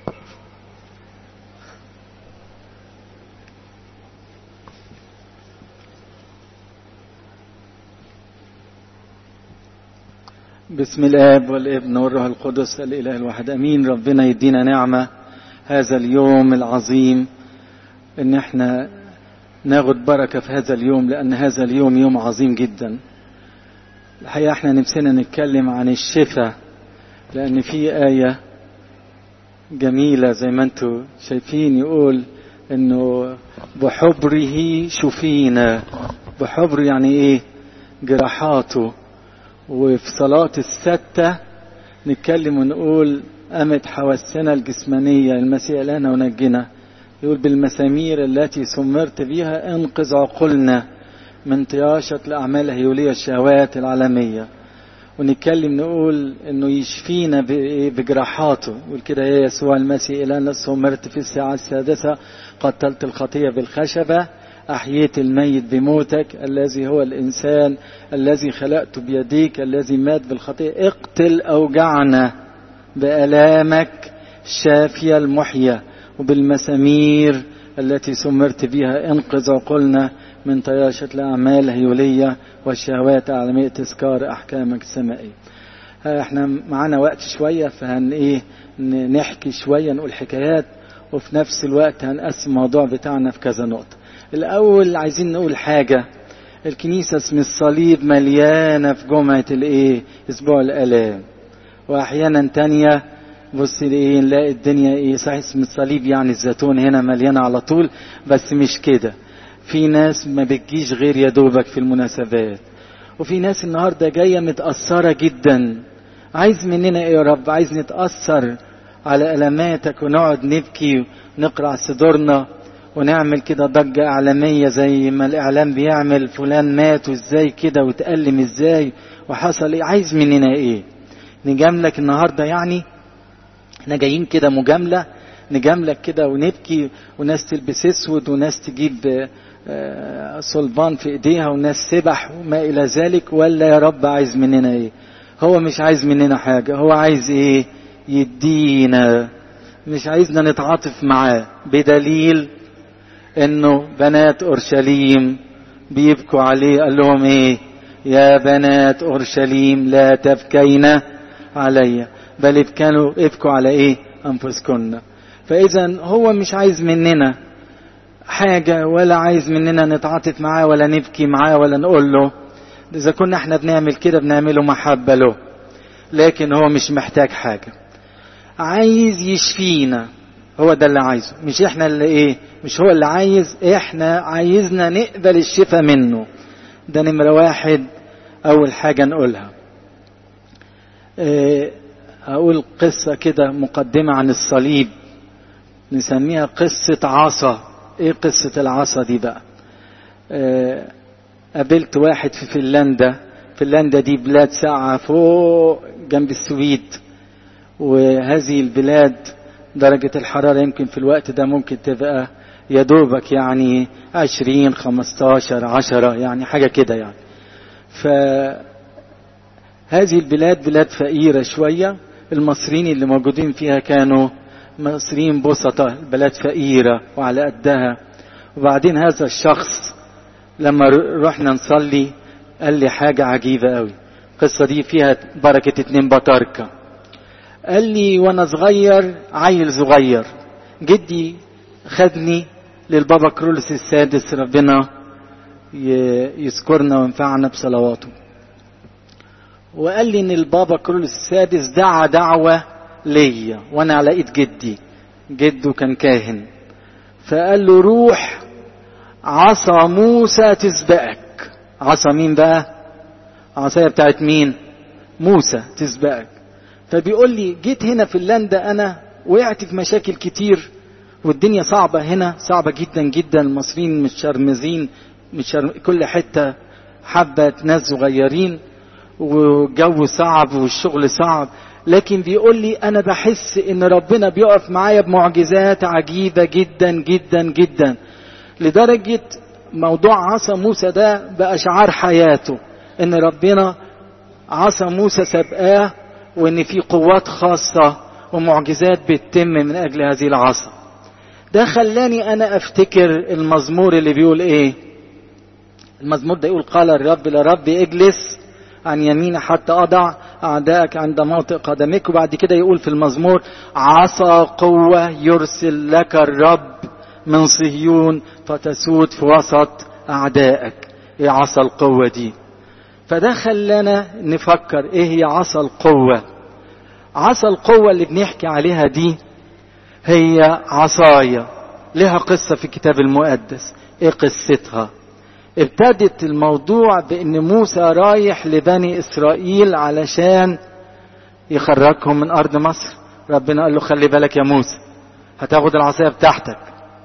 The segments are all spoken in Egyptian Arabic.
بسم الاب والابن والروح القدس الاله الواحد امين ربنا يدينا نعمه هذا اليوم العظيم ان احنا ناخد بركه في هذا اليوم لان هذا اليوم يوم عظيم جدا الحقيقه احنا نفسنا نتكلم عن الشفاء لان في ايه جميله زي ما انتم شايفين يقول انه بحبره شفينا بحبر يعني ايه جراحاته وفي صلاة الستة نتكلم ونقول قامت حواسنا الجسمانية المسيح لنا ونجنا يقول بالمسامير التي سمرت بها انقذ عقولنا من طياشة الأعمال الهيولية الشهوات العالمية ونتكلم نقول انه يشفينا بجراحاته يقول كده يا يسوع المسيح الى سمرت في الساعة السادسة قتلت الخطية بالخشبة أحييت الميت بموتك الذي هو الإنسان الذي خلقت بيديك الذي مات بالخطيئة اقتل أوجعنا بألامك الشافية المحية وبالمسامير التي سمرت بها انقذ عقولنا من طياشة الأعمال الهيولية والشهوات العالمية تذكار أحكامك السمائية احنا معانا وقت شوية فهن ايه نحكي شوية نقول حكايات وفي نفس الوقت هنقسم الموضوع بتاعنا في كذا نقطة الأول عايزين نقول حاجة الكنيسة اسم الصليب مليانة في جمعة الإيه؟ أسبوع الآلام وأحيانا تانية بص إيه نلاقي الدنيا إيه صحيح اسم الصليب يعني الزيتون هنا مليانة على طول بس مش كده في ناس ما بتجيش غير يا دوبك في المناسبات وفي ناس النهاردة جاية متأثرة جدا عايز مننا إيه يا رب عايز نتأثر على ألماتك ونقعد نبكي ونقرع صدورنا ونعمل كده ضجة إعلامية زي ما الإعلام بيعمل فلان مات وإزاي كده وتألم إزاي وحصل إيه عايز مننا إيه نجاملك النهاردة يعني احنا جايين كده مجاملة نجاملك كده ونبكي وناس تلبس اسود وناس تجيب صلبان في ايديها وناس سبح وما الى ذلك ولا يا رب عايز مننا ايه هو مش عايز مننا حاجة هو عايز ايه يدينا مش عايزنا نتعاطف معاه بدليل انه بنات اورشليم بيبكوا عليه قال لهم ايه يا بنات اورشليم لا تبكين علي بل ابكوا ابكوا على ايه انفسكن فاذا هو مش عايز مننا حاجة ولا عايز مننا نتعاطف معاه ولا نبكي معاه ولا نقول له إذا كنا احنا بنعمل كده بنعمله محبة له لكن هو مش محتاج حاجة عايز يشفينا هو ده اللي عايزه مش احنا اللي ايه مش هو اللي عايز احنا عايزنا نقبل الشفاء منه ده نمرة واحد اول حاجة نقولها اه اقول قصة كده مقدمة عن الصليب نسميها قصة عصا ايه قصة العصا دي بقى اه قابلت واحد في فنلندا فنلندا دي بلاد ساعة فوق جنب السويد وهذه البلاد درجة الحرارة يمكن في الوقت ده ممكن تبقى يا دوبك يعني عشرين خمستاشر عشرة يعني حاجة كده يعني فهذه البلاد بلاد فقيرة شوية المصريين اللي موجودين فيها كانوا مصريين بسطة البلاد فقيرة وعلى قدها وبعدين هذا الشخص لما رحنا نصلي قال لي حاجة عجيبة قوي القصة دي فيها بركة اتنين بطاركة قال لي وانا صغير عيل صغير جدي خدني للبابا كرولس السادس ربنا يذكرنا وينفعنا بصلواته وقال لي ان البابا كرولس السادس دعا دعوة ليا وانا على ايد جدي جده كان كاهن فقال له روح عصا موسى تسبقك عصا مين بقى عصاية بتاعت مين موسى تسبقك فبيقول لي جيت هنا فنلندا انا وقعت في مشاكل كتير والدنيا صعبة هنا صعبة جدا جدا المصريين مش شرمزين مش شرم كل حتة حبة ناس صغيرين والجو صعب والشغل صعب لكن بيقول لي انا بحس ان ربنا بيقف معايا بمعجزات عجيبة جدا جدا جدا لدرجة موضوع عصا موسى ده بقى شعار حياته ان ربنا عصا موسى سبقاه وان في قوات خاصة ومعجزات بتتم من اجل هذه العصا ده خلاني انا افتكر المزمور اللي بيقول ايه المزمور ده يقول قال الرب لرب اجلس عن يمين حتى اضع اعدائك عند موطئ قدمك وبعد كده يقول في المزمور عصا قوه يرسل لك الرب من صهيون فتسود في وسط اعدائك ايه عصا القوه دي فده خلانا نفكر ايه هي عصا القوه عصا القوه اللي بنحكي عليها دي هي عصايا لها قصه في الكتاب المقدس ايه قصتها ابتدت الموضوع بان موسى رايح لبني اسرائيل علشان يخرجهم من ارض مصر ربنا قال له خلي بالك يا موسى هتاخد العصايه بتاعتك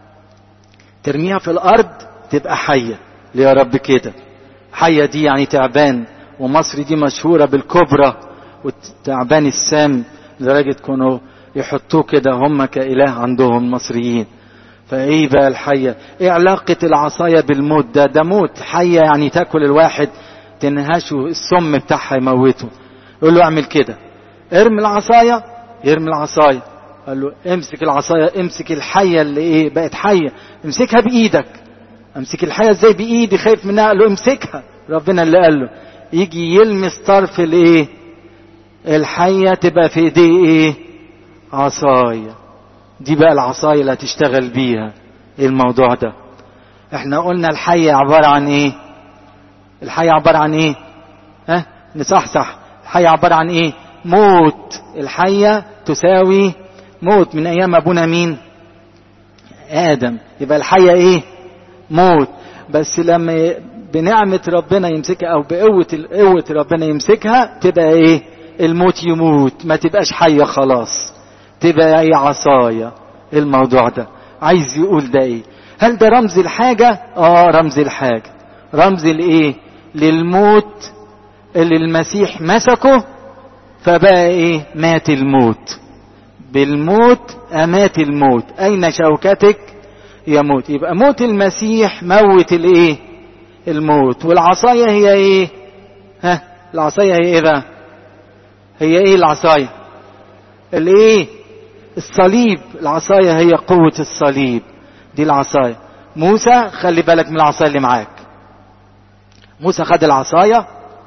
ترميها في الارض تبقى حيه ليه يا رب كده حيه دي يعني تعبان ومصر دي مشهوره بالكبرى والتعبان السام لدرجه كانوا يحطوه كده هم كاله عندهم المصريين فايه بقى الحيه ايه علاقه العصايه بالموت ده ده موت حيه يعني تاكل الواحد تنهشه السم بتاعها يموته يقول له اعمل كده ارمي العصايه يرمي العصايه قال له امسك العصايه امسك الحيه اللي ايه بقت حيه امسكها بايدك امسك الحيه ازاي بايدي خايف منها قال له امسكها ربنا اللي قال له يجي يلمس طرف الايه الحيه تبقى في ايديه ايه عصايه دي بقى العصايه اللي هتشتغل بيها ايه الموضوع ده احنا قلنا الحيه عباره عن ايه الحيه عباره عن ايه ها نصحصح الحيه عباره عن ايه موت الحيه تساوي موت من ايام ابونا مين ادم يبقى الحيه ايه موت بس لما بنعمة ربنا يمسكها او بقوة قوة ربنا يمسكها تبقى ايه الموت يموت ما تبقاش حية خلاص تبقى ايه عصاية الموضوع ده عايز يقول ده ايه هل ده رمز الحاجة اه رمز الحاجة رمز الايه للموت اللي المسيح مسكه فبقى ايه مات الموت بالموت امات الموت اين شوكتك يموت يبقى موت المسيح موت الايه الموت والعصايه هي ايه ها العصايه هي ايه بقى هي ايه العصايه الايه الصليب العصايه هي قوه الصليب دي العصايه موسى خلي بالك من العصايه اللي معاك موسى خد العصايه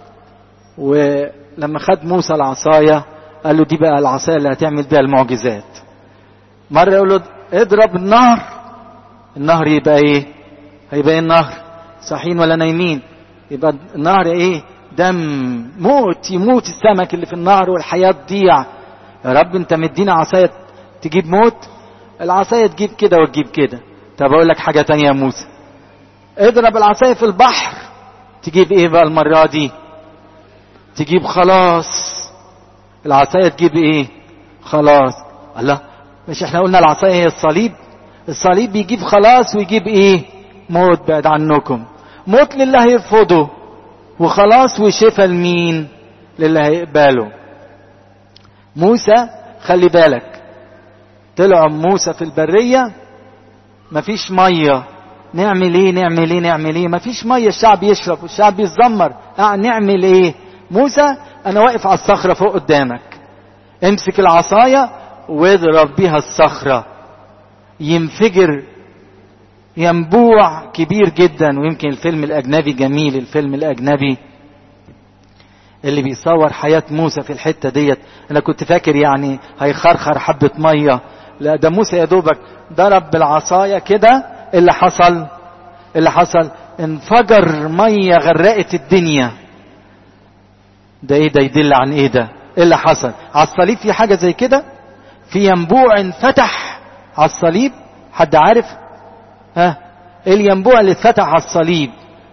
ولما خد موسى العصايه قال له دي بقى العصايه اللي هتعمل بيها المعجزات مره يقول له اضرب النهر النهر يبقى ايه هيبقى ايه النهر صاحيين ولا نايمين يبقى النهر ايه دم موت يموت السمك اللي في النهر والحياه تضيع يا رب انت مدينا عصايه تجيب موت العصايه تجيب كده وتجيب كده طب اقول لك حاجه تانية يا موسى اضرب العصايه في البحر تجيب ايه بقى المره دي تجيب خلاص العصايه تجيب ايه خلاص الله مش احنا قلنا العصايه هي الصليب الصليب بيجيب خلاص ويجيب ايه موت بعد عنكم موت لله هيرفضه وخلاص وشفى لمين للي هيقبله موسى خلي بالك طلع موسى في البرية مفيش مية نعمل ايه نعمل ايه نعمل ايه مفيش مية الشعب يشرب والشعب يتذمر اه نعمل ايه موسى انا واقف على الصخرة فوق قدامك امسك العصاية واضرب بيها الصخرة ينفجر ينبوع كبير جدا ويمكن الفيلم الاجنبي جميل الفيلم الاجنبي اللي بيصور حياة موسى في الحتة ديت انا كنت فاكر يعني هيخرخر حبة مية لا ده موسى يا دوبك ضرب بالعصاية كده اللي حصل اللي حصل انفجر مية غرقت الدنيا ده ايه ده يدل عن ايه ده ايه اللي حصل على الصليب في حاجة زي كده في ينبوع انفتح على الصليب حد عارف ها ايه الينبوع اللي اتفتح على الصليب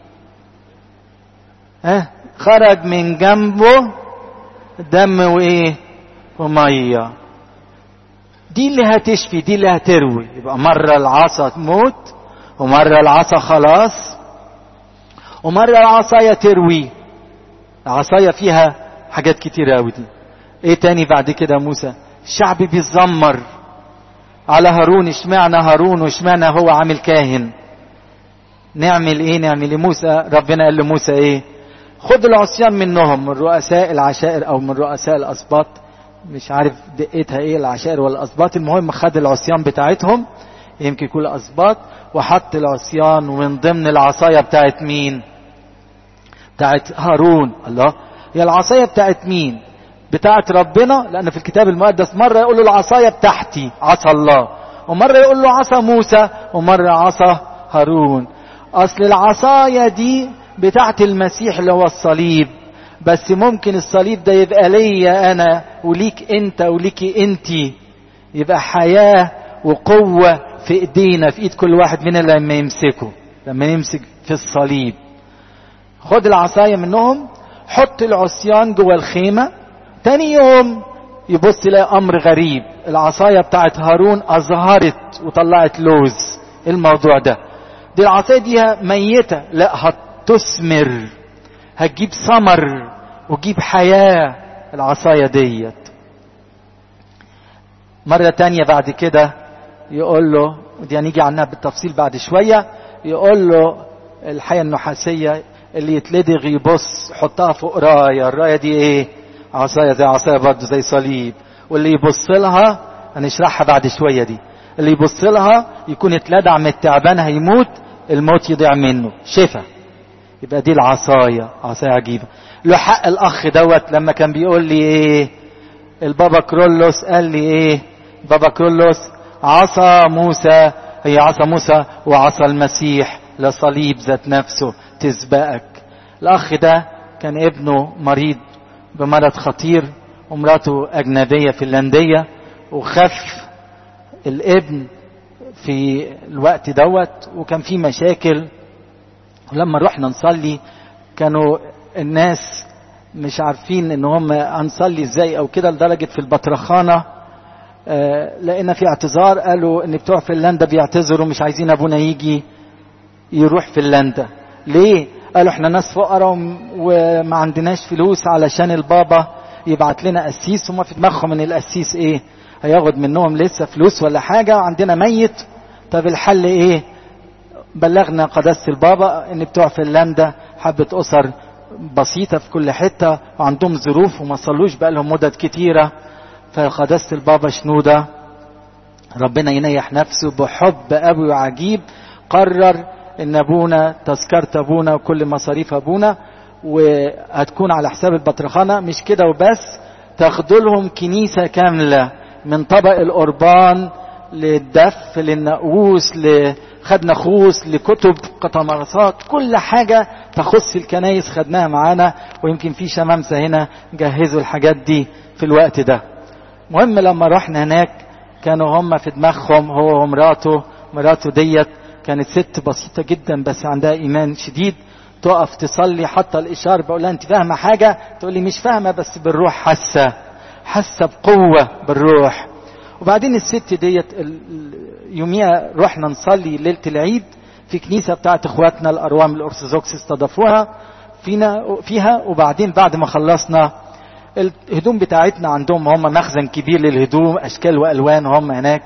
ها خرج من جنبه دم وايه وميه دي اللي هتشفي دي اللي هتروي يبقى مرة العصا تموت ومرة العصا خلاص ومرة العصاية تروي العصاية فيها حاجات كتيرة أوي دي ايه تاني بعد كده موسى الشعب بيتذمر على هارون اشمعنى هارون واشمعنى هو عامل كاهن نعمل ايه نعمل ايه موسى ربنا قال لموسى ايه خد العصيان منهم من رؤساء العشائر او من رؤساء الاسباط مش عارف دقتها ايه العشائر ولا الاسباط المهم خد العصيان بتاعتهم يمكن يكون اسباط وحط العصيان ومن ضمن العصايه بتاعت مين بتاعت هارون الله هي العصايه بتاعت مين بتاعت ربنا لان في الكتاب المقدس مره يقول له العصايه بتاعتي عصا الله ومره يقول له عصا موسى ومره عصا هارون اصل العصايه دي بتاعت المسيح اللي هو الصليب بس ممكن الصليب ده يبقى ليا انا وليك انت وليكي انتي يبقى حياه وقوه في ايدينا في ايد كل واحد مننا لما يمسكه لما يمسك في الصليب خد العصايه منهم حط العصيان جوه الخيمه تاني يوم يبص يلاقي امر غريب العصايه بتاعت هارون اظهرت وطلعت لوز الموضوع ده دي العصايه دي ميته لا هتثمر هتجيب ثمر وتجيب حياه العصايه ديت مرة تانية بعد كده يقول له ودي هنيجي عنها بالتفصيل بعد شوية يقول له الحياة النحاسية اللي يتلدغ يبص حطها فوق راية الراية دي ايه عصاية زي عصاية برضه زي صليب واللي يبص لها هنشرحها بعد شوية دي اللي يبص لها يكون اتلدع من التعبان هيموت الموت يضيع منه شفا يبقى دي العصاية عصاية عجيبة له حق الأخ دوت لما كان بيقول لي إيه البابا كرولوس قال لي إيه بابا كرولوس عصا موسى هي عصا موسى وعصا المسيح لصليب ذات نفسه تسبقك الأخ ده كان ابنه مريض بمرض خطير ومراته أجنبية فنلندية وخف الابن في الوقت دوت وكان في مشاكل ولما رحنا نصلي كانوا الناس مش عارفين ان هم هنصلي ازاي او كده لدرجه في البطرخانه آه لقينا في اعتذار قالوا ان بتوع فنلندا بيعتذروا مش عايزين ابونا يجي يروح فنلندا ليه قالوا احنا ناس فقراء وما عندناش فلوس علشان البابا يبعت لنا قسيس وما في دماغهم ان القسيس ايه هياخد منهم لسه فلوس ولا حاجه وعندنا ميت طب الحل ايه بلغنا قداسه البابا ان بتوع فنلندا حبه اسر بسيطه في كل حته وعندهم ظروف وما صلوش بقى لهم مدد كتيره فقداسه البابا شنوده ربنا ينيح نفسه بحب قوي وعجيب قرر ان ابونا تذكره ابونا وكل مصاريف ابونا وهتكون على حساب البطرخانه مش كده وبس تاخدوا لهم كنيسه كامله من طبق القربان للدف للنقوس لخد نخوس لكتب قطمرسات كل حاجة تخص الكنايس خدناها معانا ويمكن في شمامسة هنا جهزوا الحاجات دي في الوقت ده مهم لما رحنا هناك كانوا هم في دماغهم هو ومراته مراته ديت كانت ست بسيطة جدا بس عندها إيمان شديد تقف تصلي حتى الإشارة بقول لها أنت فاهمة حاجة تقول لي مش فاهمة بس بالروح حاسة حاسة بقوة بالروح وبعدين الست ديت يوميها رحنا نصلي ليلة العيد في كنيسة بتاعت اخواتنا الأروام الأرثوذكس استضافوها فينا فيها وبعدين بعد ما خلصنا الهدوم بتاعتنا عندهم هم مخزن كبير للهدوم أشكال وألوان هم هناك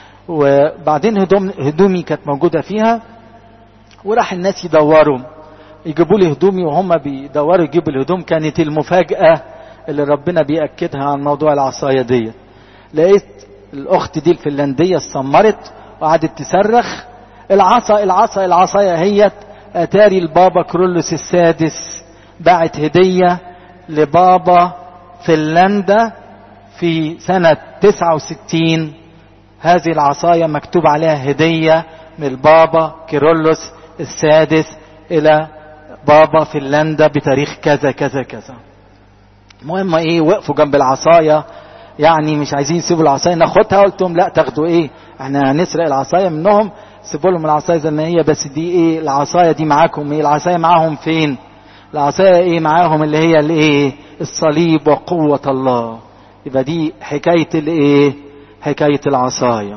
وبعدين هدوم هدومي كانت موجودة فيها وراح الناس يدوروا يجيبوا لي هدومي وهم بيدوروا يجيبوا الهدوم كانت المفاجأة اللي ربنا بيأكدها عن موضوع العصاية ديت لقيت الأخت دي الفنلندية اتسمرت وقعدت تصرخ العصا العصا العصاية هي أتاري البابا كرولوس السادس بعت هدية لبابا فنلندا في سنة 69 هذه العصاية مكتوب عليها هدية من البابا كيرلس السادس إلى بابا فنلندا بتاريخ كذا كذا كذا المهم ايه وقفوا جنب العصاية يعني مش عايزين يسيبوا العصاية ناخدها قلت لهم لا تاخدوا ايه احنا هنسرق العصاية منهم سيبوا لهم العصاية زي ما هي بس دي ايه العصاية دي معاكم ايه العصاية معاهم فين العصاية ايه معاهم اللي هي الايه الصليب وقوة الله يبقى دي حكاية الايه حكاية العصاية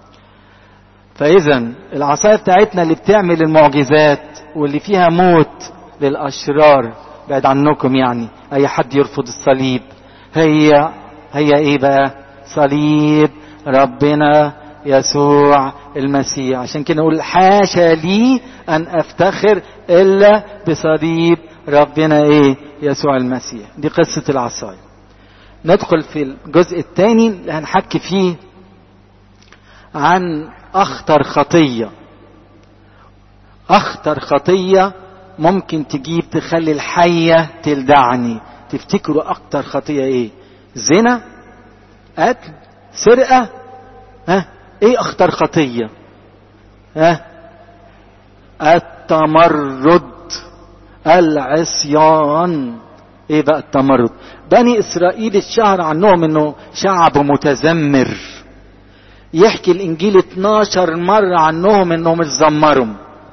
فاذا العصاية بتاعتنا اللي بتعمل المعجزات واللي فيها موت للاشرار بعد عنكم يعني اي حد يرفض الصليب هي هي ايه بقى صليب ربنا يسوع المسيح عشان كده نقول حاشا لي ان افتخر الا بصليب ربنا ايه يسوع المسيح دي قصة العصاية ندخل في الجزء الثاني اللي هنحكي فيه عن اخطر خطيه اخطر خطيه ممكن تجيب تخلي الحيه تلدعني تفتكروا اكتر خطيه ايه زنا قتل سرقه ها ايه اخطر خطيه ها التمرد العصيان ايه بقى التمرد بني اسرائيل الشهر عنهم انه شعب متذمر يحكي الانجيل 12 مرة عنهم انهم اتذمروا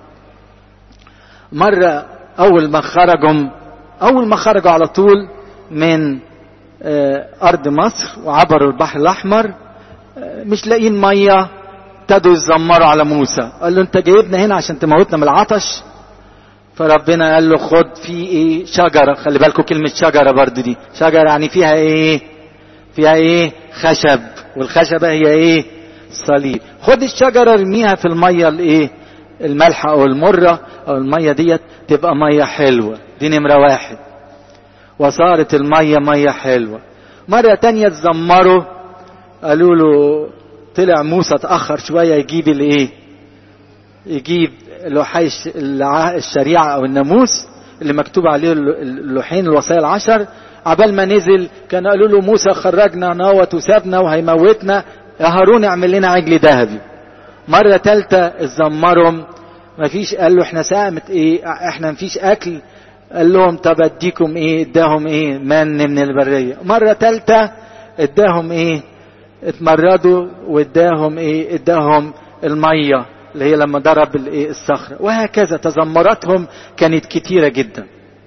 مرة اول ما خرجوا اول ما خرجوا على طول من ارض مصر وعبروا البحر الاحمر مش لاقيين ميه ابتدوا يتذمروا على موسى قال له انت جايبنا هنا عشان تموتنا من العطش فربنا قال له خد في ايه شجرة خلي بالكم كلمة شجرة برضو دي شجرة يعني فيها ايه فيها ايه خشب والخشبة هي ايه صليب خد الشجرة ارميها في المية الايه المالحة او المرة او المية ديت تبقى مية حلوة دي نمرة واحد وصارت المية مية حلوة مرة تانية تزمروا قالوا له طلع موسى اتأخر شوية يجيب الايه يجيب لوحي الشريعة او الناموس اللي مكتوب عليه اللوحين الوصايا العشر عبال ما نزل كان قالوا له موسى خرجنا نوت وسابنا وهيموتنا يا هارون اعمل لنا عجل ذهبي مرة تالتة اتذمرهم مفيش قال له احنا سامت ايه احنا مفيش اكل قال لهم طب اديكم ايه اداهم ايه من من البرية مرة تالتة اداهم ايه اتمردوا واداهم ايه اداهم المية اللي هي لما ضرب الايه الصخرة وهكذا تذمراتهم كانت كتيرة جدا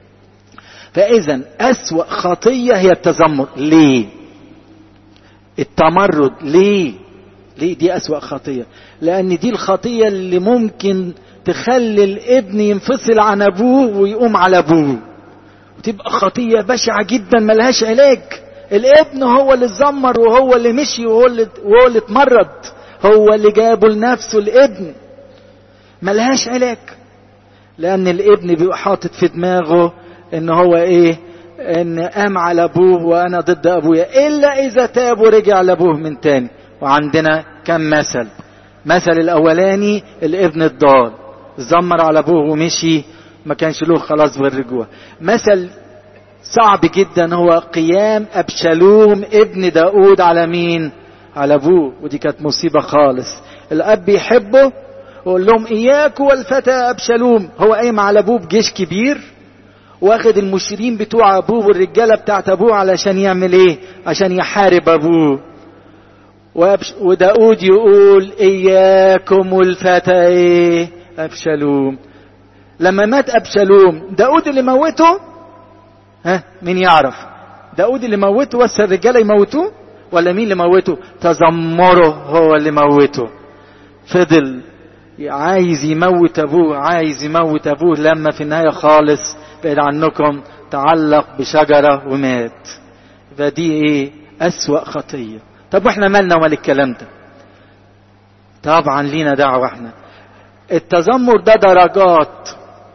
فاذا اسوأ خطية هي التذمر ليه التمرد ليه ليه دي اسوأ خطية لان دي الخطية اللي ممكن تخلي الابن ينفصل عن ابوه ويقوم على ابوه وتبقى خطية بشعة جدا ملهاش علاج الابن هو اللي اتذمر وهو اللي مشي وهو اللي وهو اللي اتمرد هو اللي جابه لنفسه الابن ملهاش علاج لان الابن بيبقى حاطط في دماغه ان هو ايه ان قام على ابوه وانا ضد ابويا الا اذا تاب ورجع لابوه من تاني وعندنا كم مثل مثل الاولاني الابن الضال زمر على ابوه ومشي ما كانش له خلاص بالرجوع مثل صعب جدا هو قيام ابشالوم ابن داود على مين على ابوه ودي كانت مصيبه خالص الاب بيحبه ويقول لهم اياك والفتى ابشالوم هو قايم على ابوه بجيش كبير واخد المشيرين بتوع ابوه والرجاله بتاعت ابوه علشان يعمل ايه عشان يحارب ابوه وداود يقول اياكم والفتى ايه ابشالوم لما مات ابشالوم داود اللي موته ها مين يعرف داود اللي موته بس الرجاله يموتوه ولا مين اللي موته تذمره هو اللي موته فضل عايز يموت ابوه عايز يموت ابوه لما في النهايه خالص بعيد عنكم تعلق بشجره ومات فدي ايه اسوا خطيه طب واحنا مالنا ومال الكلام ده طبعا لينا دعوه احنا التذمر ده درجات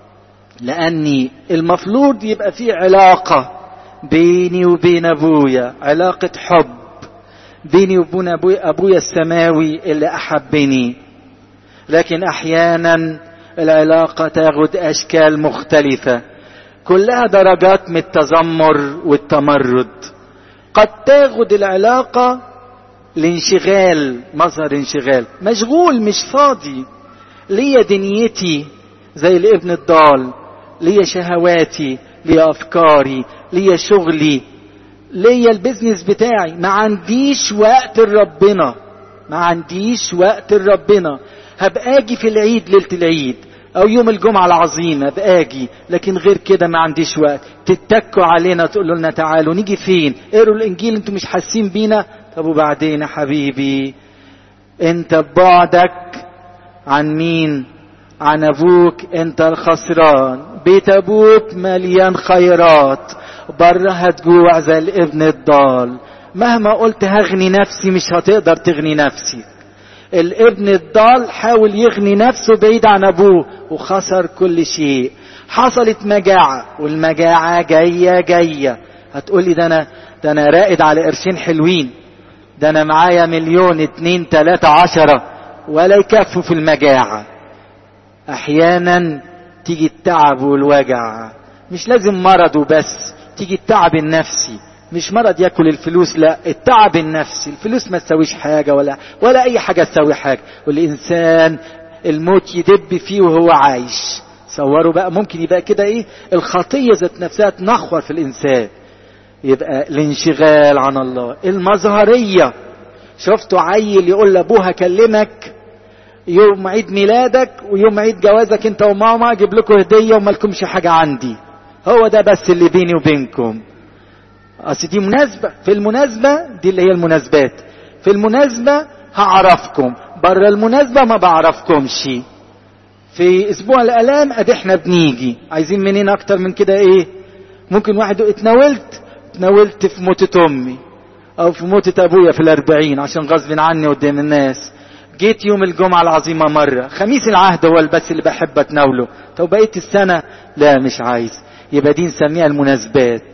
لاني المفروض يبقى في علاقه بيني وبين ابويا علاقه حب بيني وبين أبويا, أبويا السماوي اللي أحبني لكن أحيانا العلاقة تاخد أشكال مختلفة كلها درجات من التذمر والتمرد قد تاخد العلاقة الانشغال مظهر انشغال مشغول مش فاضي ليا دنيتي زي الابن الضال ليا شهواتي ليا أفكاري ليا شغلي ليا البيزنس بتاعي ما عنديش وقت لربنا ما عنديش وقت لربنا هبقى اجي في العيد ليله العيد او يوم الجمعه العظيمه ابقى اجي لكن غير كده ما عنديش وقت تتكوا علينا تقولوا لنا تعالوا نيجي فين اقروا الانجيل انتوا مش حاسين بينا طب وبعدين يا حبيبي انت ببعدك عن مين عن ابوك انت الخسران بيت ابوك مليان خيرات بره هتجوع زي الابن الضال مهما قلت هغني نفسي مش هتقدر تغني نفسي الابن الضال حاول يغني نفسه بعيد عن ابوه وخسر كل شيء حصلت مجاعة والمجاعة جاية جاية هتقولي ده انا ده انا راقد على قرشين حلوين ده انا معايا مليون اتنين تلاتة عشرة ولا يكفوا في المجاعة احيانا تيجي التعب والوجع مش لازم مرض وبس تيجي التعب النفسي مش مرض ياكل الفلوس لا التعب النفسي الفلوس ما تسويش حاجة ولا ولا اي حاجة تسوي حاجة والانسان الموت يدب فيه وهو عايش صوروا بقى ممكن يبقى كده ايه الخطية ذات نفسها تنخور في الانسان يبقى الانشغال عن الله المظهرية شفتوا عيل يقول لابوها كلمك يوم عيد ميلادك ويوم عيد جوازك انت وماما اجيب لكم هديه وما لكمش حاجه عندي هو ده بس اللي بيني وبينكم اصل دي مناسبه في المناسبه دي اللي هي المناسبات في المناسبه هعرفكم بره المناسبه ما بعرفكمش في اسبوع الالام ادي احنا بنيجي عايزين منين اكتر من كده ايه ممكن واحد يقول اتناولت اتناولت في موتة امي او في موتة ابويا في الاربعين عشان غصب عني قدام الناس جيت يوم الجمعة العظيمة مرة خميس العهد هو بس اللي بحب اتناوله طب بقيت السنة لا مش عايز يبقى دي نسميها المناسبات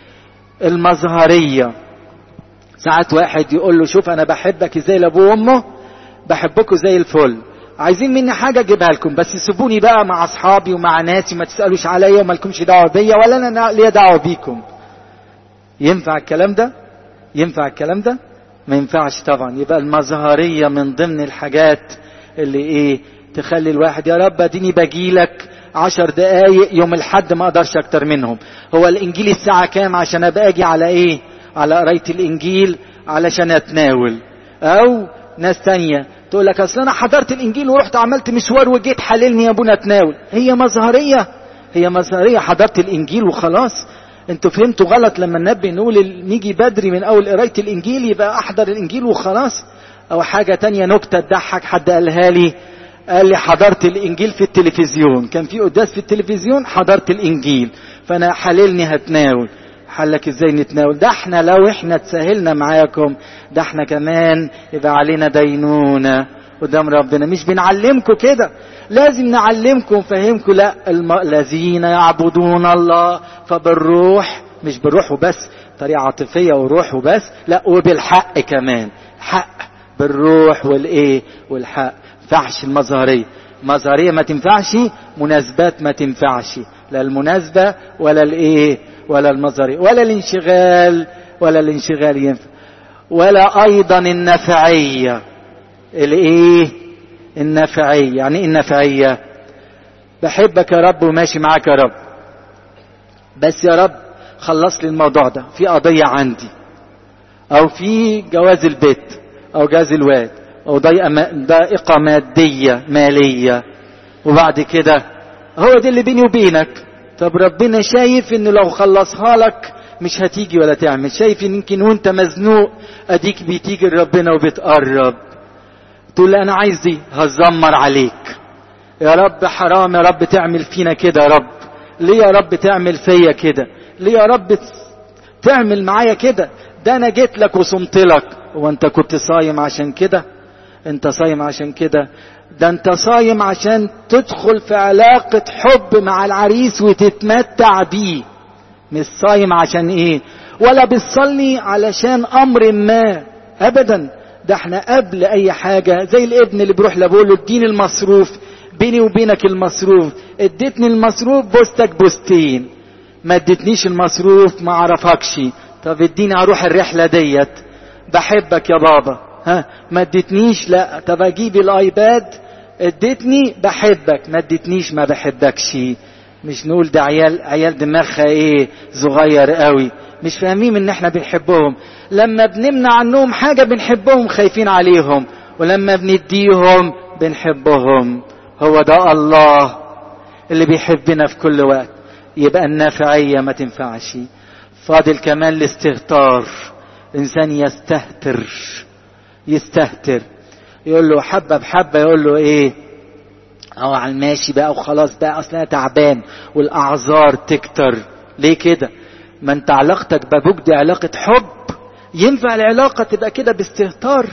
المظهرية ساعات واحد يقول له شوف انا بحبك ازاي لابوه وامه بحبكوا زي الفل عايزين مني حاجة اجيبها لكم بس سيبوني بقى مع اصحابي ومع ناسي ما تسألوش عليا وما لكمش دعوة بيا ولا انا ليا دعوة بيكم ينفع الكلام ده ينفع الكلام ده ما ينفعش طبعا يبقى المظهرية من ضمن الحاجات اللي ايه تخلي الواحد يا رب اديني بجيلك عشر دقايق يوم الحد ما اقدرش اكتر منهم هو الانجيل الساعة كام عشان ابقى اجي على ايه على قراية الانجيل علشان اتناول او ناس تانية تقول لك اصل انا حضرت الانجيل ورحت عملت مشوار وجيت حللني يا ابونا اتناول هي مظهرية هي مظهرية حضرت الانجيل وخلاص انتوا فهمتوا غلط لما ننبه نقول نيجي بدري من اول قرايه الانجيل يبقى احضر الانجيل وخلاص او حاجه تانية نكته تضحك حد قالها لي قال لي حضرت الانجيل في التلفزيون كان في قداس في التلفزيون حضرت الانجيل فانا حللني هتناول حلك ازاي نتناول ده احنا لو احنا تساهلنا معاكم ده احنا كمان يبقى علينا دينونه قدام ربنا مش بنعلمكم كده لازم نعلمكم ونفهمكم لا الم... الذين يعبدون الله فبالروح مش بالروح وبس طريقة عاطفية وروح وبس لا وبالحق كمان حق بالروح والايه والحق ينفعش المظهرية مظهرية ما تنفعش مناسبات ما تنفعش لا المناسبة ولا الايه ولا المظهرية ولا الانشغال ولا الانشغال ينفع ولا ايضا النفعيه الايه النفعية يعني ايه النفعية بحبك يا رب وماشي معاك يا رب بس يا رب خلص لي الموضوع ده في قضية عندي او في جواز البيت او جواز الواد او ضائقة مادية مالية وبعد كده هو ده اللي بيني وبينك طب ربنا شايف ان لو خلصها لك مش هتيجي ولا تعمل شايف ان يمكن وانت مزنوق اديك بتيجي لربنا وبتقرب تقول انا عايز دي هزمر عليك يا رب حرام يا رب تعمل فينا كده يا رب ليه يا رب تعمل فيا كده ليه يا رب تعمل معايا كده ده انا جيت لك وصمت لك هو انت كنت صايم عشان كده انت صايم عشان كده ده انت صايم عشان تدخل في علاقة حب مع العريس وتتمتع بيه مش صايم عشان ايه ولا بتصلي علشان امر ما ابدا ده احنا قبل اي حاجة زي الابن اللي بيروح لابوه له اديني المصروف بيني وبينك المصروف اديتني المصروف بوستك بوستين ما اديتنيش المصروف ما اعرفكش طب اديني اروح الرحلة ديت بحبك يا بابا ها ما اديتنيش لا طب اجيب الايباد اديتني بحبك ما اديتنيش ما بحبكش مش نقول ده عيال عيال دماغها ايه صغير قوي مش فاهمين ان احنا بنحبهم لما بنمنع عنهم حاجة بنحبهم خايفين عليهم ولما بنديهم بنحبهم هو ده الله اللي بيحبنا في كل وقت يبقى النافعية ما تنفعش فاضل كمان الاستهتار انسان يستهتر يستهتر يقول له حبة بحبة يقول له ايه او على الماشي بقى وخلاص بقى اصل انا تعبان والاعذار تكتر ليه كده ما انت علاقتك بابوك دي علاقة حب ينفع العلاقة تبقى كده باستهتار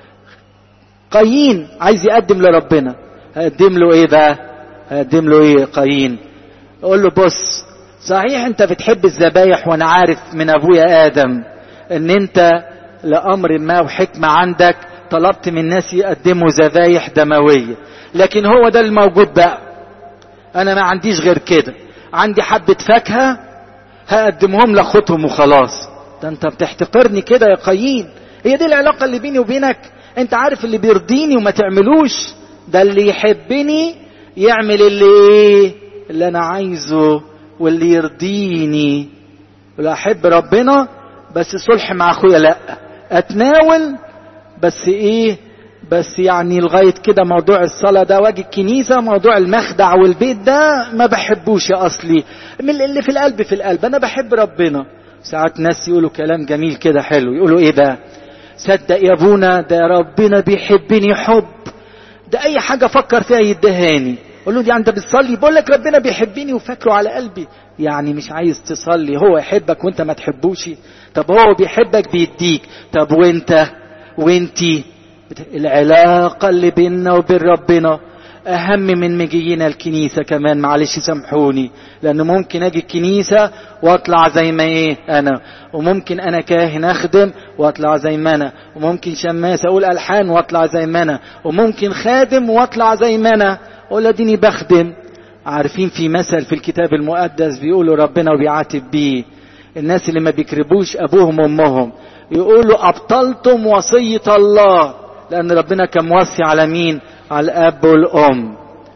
قايين عايز يقدم لربنا هقدم له ايه بقى هقدم له ايه قايين اقول له بص صحيح انت بتحب الذبايح وانا عارف من ابويا ادم ان انت لامر ما وحكمة عندك طلبت من الناس يقدموا ذبايح دموية لكن هو ده الموجود بقى انا ما عنديش غير كده عندي حبة فاكهة هقدمهم لاخوتهم وخلاص ده انت بتحتقرني كده يا قايين هي دي العلاقة اللي بيني وبينك انت عارف اللي بيرضيني وما تعملوش ده اللي يحبني يعمل اللي ايه اللي انا عايزه واللي يرضيني ولا احب ربنا بس صلح مع اخويا لا اتناول بس ايه بس يعني لغاية كده موضوع الصلاة ده واجي الكنيسة موضوع المخدع والبيت ده ما بحبوش يا أصلي من اللي في القلب في القلب أنا بحب ربنا ساعات ناس يقولوا كلام جميل كده حلو يقولوا إيه بقى صدق يا ابونا ده ربنا بيحبني حب ده أي حاجة أفكر فيها يدهاني أقول له دي أنت بتصلي بقول لك ربنا بيحبني وفاكره على قلبي يعني مش عايز تصلي هو يحبك وانت ما تحبوش طب هو بيحبك بيديك طب وانت وانتي العلاقة اللي بيننا وبين ربنا أهم من مجينا الكنيسة كمان معلش سامحوني لأن ممكن أجي الكنيسة وأطلع زي ما إيه أنا وممكن أنا كاهن أخدم وأطلع زي ما أنا وممكن شماس أقول ألحان وأطلع زي ما أنا وممكن خادم وأطلع زي ما أنا أقول أديني بخدم عارفين في مثل في الكتاب المقدس بيقولوا ربنا وبيعاتب بيه الناس اللي ما بيكربوش أبوهم وأمهم يقولوا أبطلتم وصية الله لأن ربنا كان موصي على مين؟ على الأب والأم.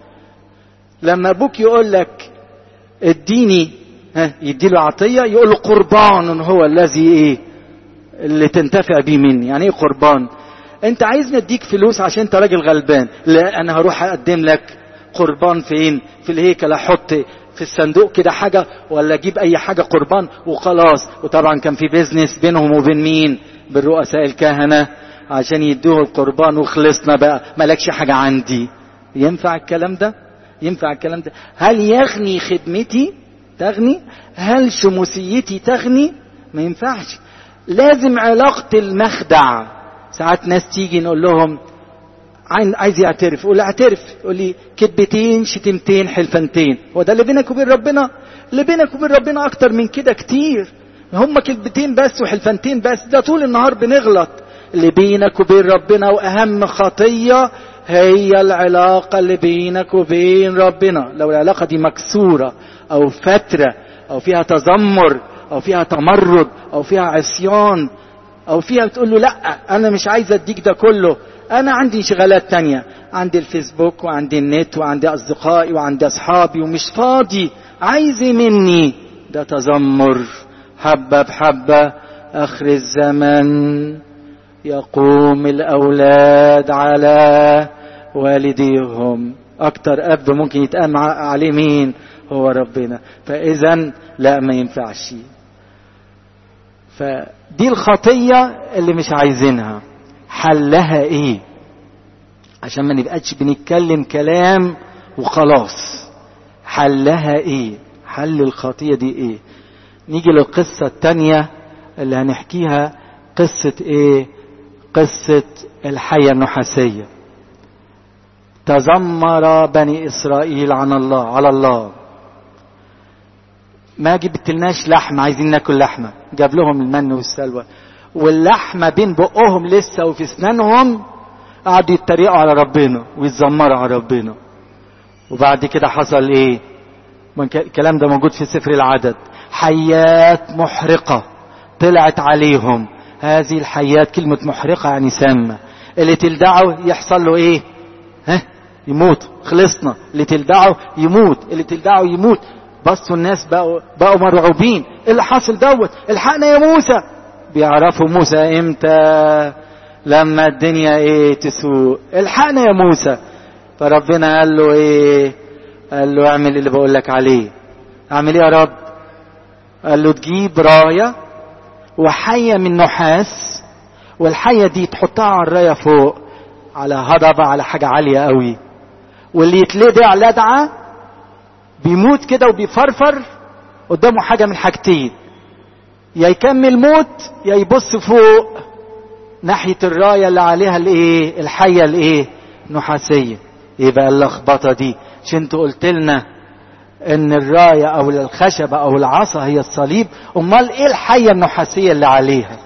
لما أبوك يقول لك اديني ها يديله عطية يقول له قربان هو الذي إيه؟ اللي تنتفع بيه مني، يعني إيه قربان؟ أنت عايزني أديك فلوس عشان أنت راجل غلبان، لا أنا هروح أقدم لك قربان فين؟ في الهيكل أحط في الصندوق كده حاجة ولا أجيب أي حاجة قربان وخلاص، وطبعا كان في بيزنس بينهم وبين مين؟ بالرؤساء الكهنة عشان يدوه القربان وخلصنا بقى مالكش حاجة عندي ينفع الكلام ده ينفع الكلام ده هل يغني خدمتي تغني هل شموسيتي تغني ما ينفعش لازم علاقة المخدع ساعات ناس تيجي نقول لهم عايز يعترف يقول اعترف يقول لي كذبتين شتمتين حلفنتين هو ده اللي بينك وبين ربنا اللي بينك وبين ربنا اكتر من كده كتير هم كذبتين بس وحلفنتين بس ده طول النهار بنغلط اللي بينك وبين ربنا واهم خطية هي العلاقة اللي بينك وبين ربنا لو العلاقة دي مكسورة او فترة او فيها تذمر او فيها تمرد او فيها عصيان او فيها بتقول له لا انا مش عايز اديك ده كله انا عندي انشغالات تانية عندي الفيسبوك وعندي النت وعندي اصدقائي وعندي اصحابي ومش فاضي عايز مني ده تذمر حبة بحبة اخر الزمن يقوم الأولاد على والديهم أكتر أب ممكن يتقام عليه مين هو ربنا فإذا لا ما ينفعش فدي الخطية اللي مش عايزينها حلها ايه عشان ما نبقاش بنتكلم كلام وخلاص حلها ايه حل الخطية دي ايه نيجي للقصة التانية اللي هنحكيها قصة ايه قصة الحية النحاسية تذمر بني إسرائيل عن الله على الله ما جبتلناش لحمة عايزين ناكل لحمة جاب لهم المن والسلوى واللحمة بين بقهم لسه وفي اسنانهم قعدوا يتريقوا على ربنا ويتذمروا على ربنا وبعد كده حصل ايه الكلام ده موجود في سفر العدد حيات محرقة طلعت عليهم هذه الحيات كلمة محرقة يعني سامة اللي تلدعه يحصل له ايه ها يموت خلصنا اللي تلدعه يموت اللي تلدعه يموت بصوا الناس بقوا بقوا مرعوبين ايه اللي حاصل دوت الحقنا يا موسى بيعرفوا موسى امتى لما الدنيا ايه تسوء الحقنا يا موسى فربنا قال له ايه قال له اعمل اللي بقول لك عليه اعمل ايه يا رب قال له تجيب رايه وحية من نحاس والحية دي تحطها على الراية فوق على هضبة على حاجة عالية قوي واللي يتلدع لدعة بيموت كده وبيفرفر قدامه حاجة من حاجتين يا يكمل موت يا يبص فوق ناحية الراية اللي عليها الايه الحية الايه نحاسية ايه بقى اللخبطة دي مش انتوا قلت لنا ان الراية او الخشبة او العصا هي الصليب امال ايه الحية النحاسية اللي عليها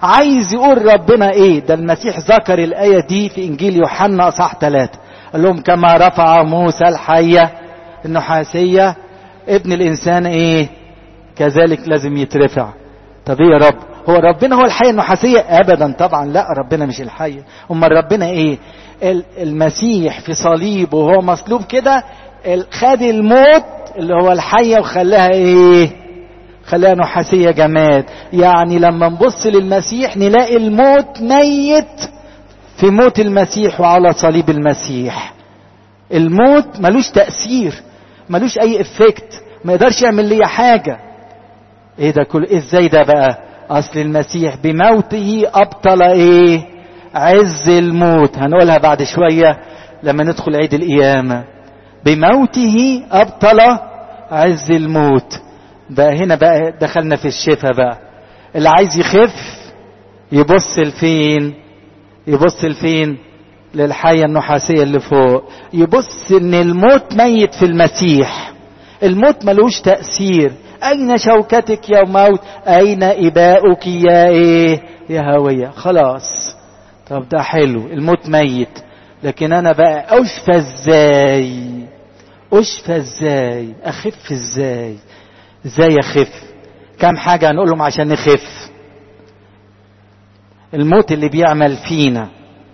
عايز يقول ربنا ايه ده المسيح ذكر الآية دي في انجيل يوحنا اصحاح ثلاثة قال لهم كما رفع موسى الحية النحاسية ابن الانسان ايه كذلك لازم يترفع طب ايه يا رب هو ربنا هو الحية النحاسية ابدا طبعا لا ربنا مش الحية امال ربنا ايه المسيح في صليبه وهو مصلوب كده خد الموت اللي هو الحية وخلاها ايه خلاها نحاسية جماد يعني لما نبص للمسيح نلاقي الموت ميت في موت المسيح وعلى صليب المسيح الموت ملوش تأثير ملوش اي افكت ما يقدرش يعمل لي حاجة ايه ده كل ازاي ده بقى اصل المسيح بموته ابطل ايه عز الموت هنقولها بعد شوية لما ندخل عيد القيامة بموته ابطل عز الموت بقى هنا بقى دخلنا في الشفاء بقى اللي عايز يخف يبص لفين يبص لفين للحية النحاسية اللي فوق يبص ان الموت ميت في المسيح الموت ملوش تأثير اين شوكتك يا موت اين اباؤك يا ايه يا هوية خلاص طب ده حلو الموت ميت لكن انا بقى اشفى ازاي اشفى ازاي اخف ازاي ازاي اخف كم حاجة هنقولهم عشان نخف الموت اللي بيعمل فينا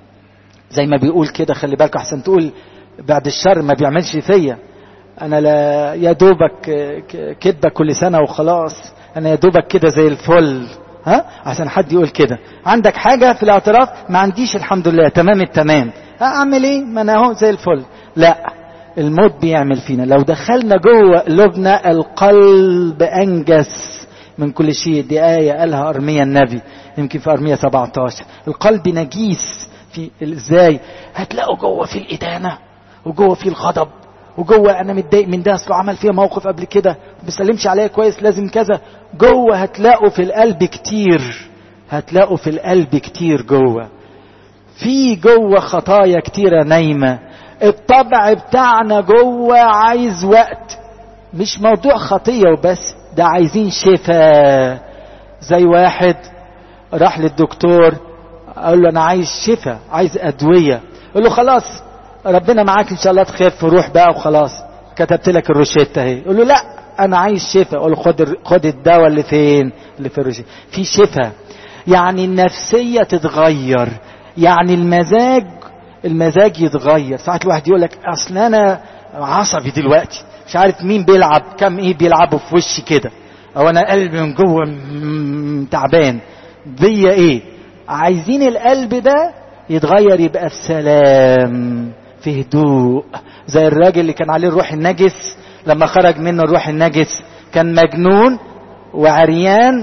زي ما بيقول كده خلي بالك احسن تقول بعد الشر ما بيعملش فيا انا لا يا دوبك كدبه كل سنه وخلاص انا يا دوبك كده زي الفل ها عشان حد يقول كده عندك حاجه في الاعتراف ما عنديش الحمد لله تمام التمام اعمل ايه ما انا اهو زي الفل لا الموت بيعمل فينا لو دخلنا جوه قلوبنا القلب انجس من كل شيء دي آية قالها أرميا النبي يمكن في أرميا 17 القلب نجيس في ازاي هتلاقوا جوه في الإدانة وجوه في الغضب وجوه انا متضايق من ده اصله عمل فيها موقف قبل كده ما بيسلمش عليا كويس لازم كذا جوه هتلاقوا في القلب كتير هتلاقوا في القلب كتير جوه في جوه خطايا كتيرة نايمة الطبع بتاعنا جوه عايز وقت مش موضوع خطية وبس ده عايزين شفاء زي واحد راح للدكتور قال له انا عايز شفاء عايز ادوية قال له خلاص ربنا معاك ان شاء الله تخف روح بقى وخلاص كتبت لك الروشته اهي يقول له لا انا عايز شفاء اقول له خد خد الدواء اللي فين اللي في الروشته في شفاء يعني النفسيه تتغير يعني المزاج المزاج يتغير ساعات الواحد يقول لك اصل انا عصبي دلوقتي مش عارف مين بيلعب كم ايه بيلعبوا في وشي كده او انا قلبي من جوه تعبان بيا ايه عايزين القلب ده يتغير يبقى في سلام في هدوء زي الراجل اللي كان عليه الروح النجس لما خرج منه الروح النجس كان مجنون وعريان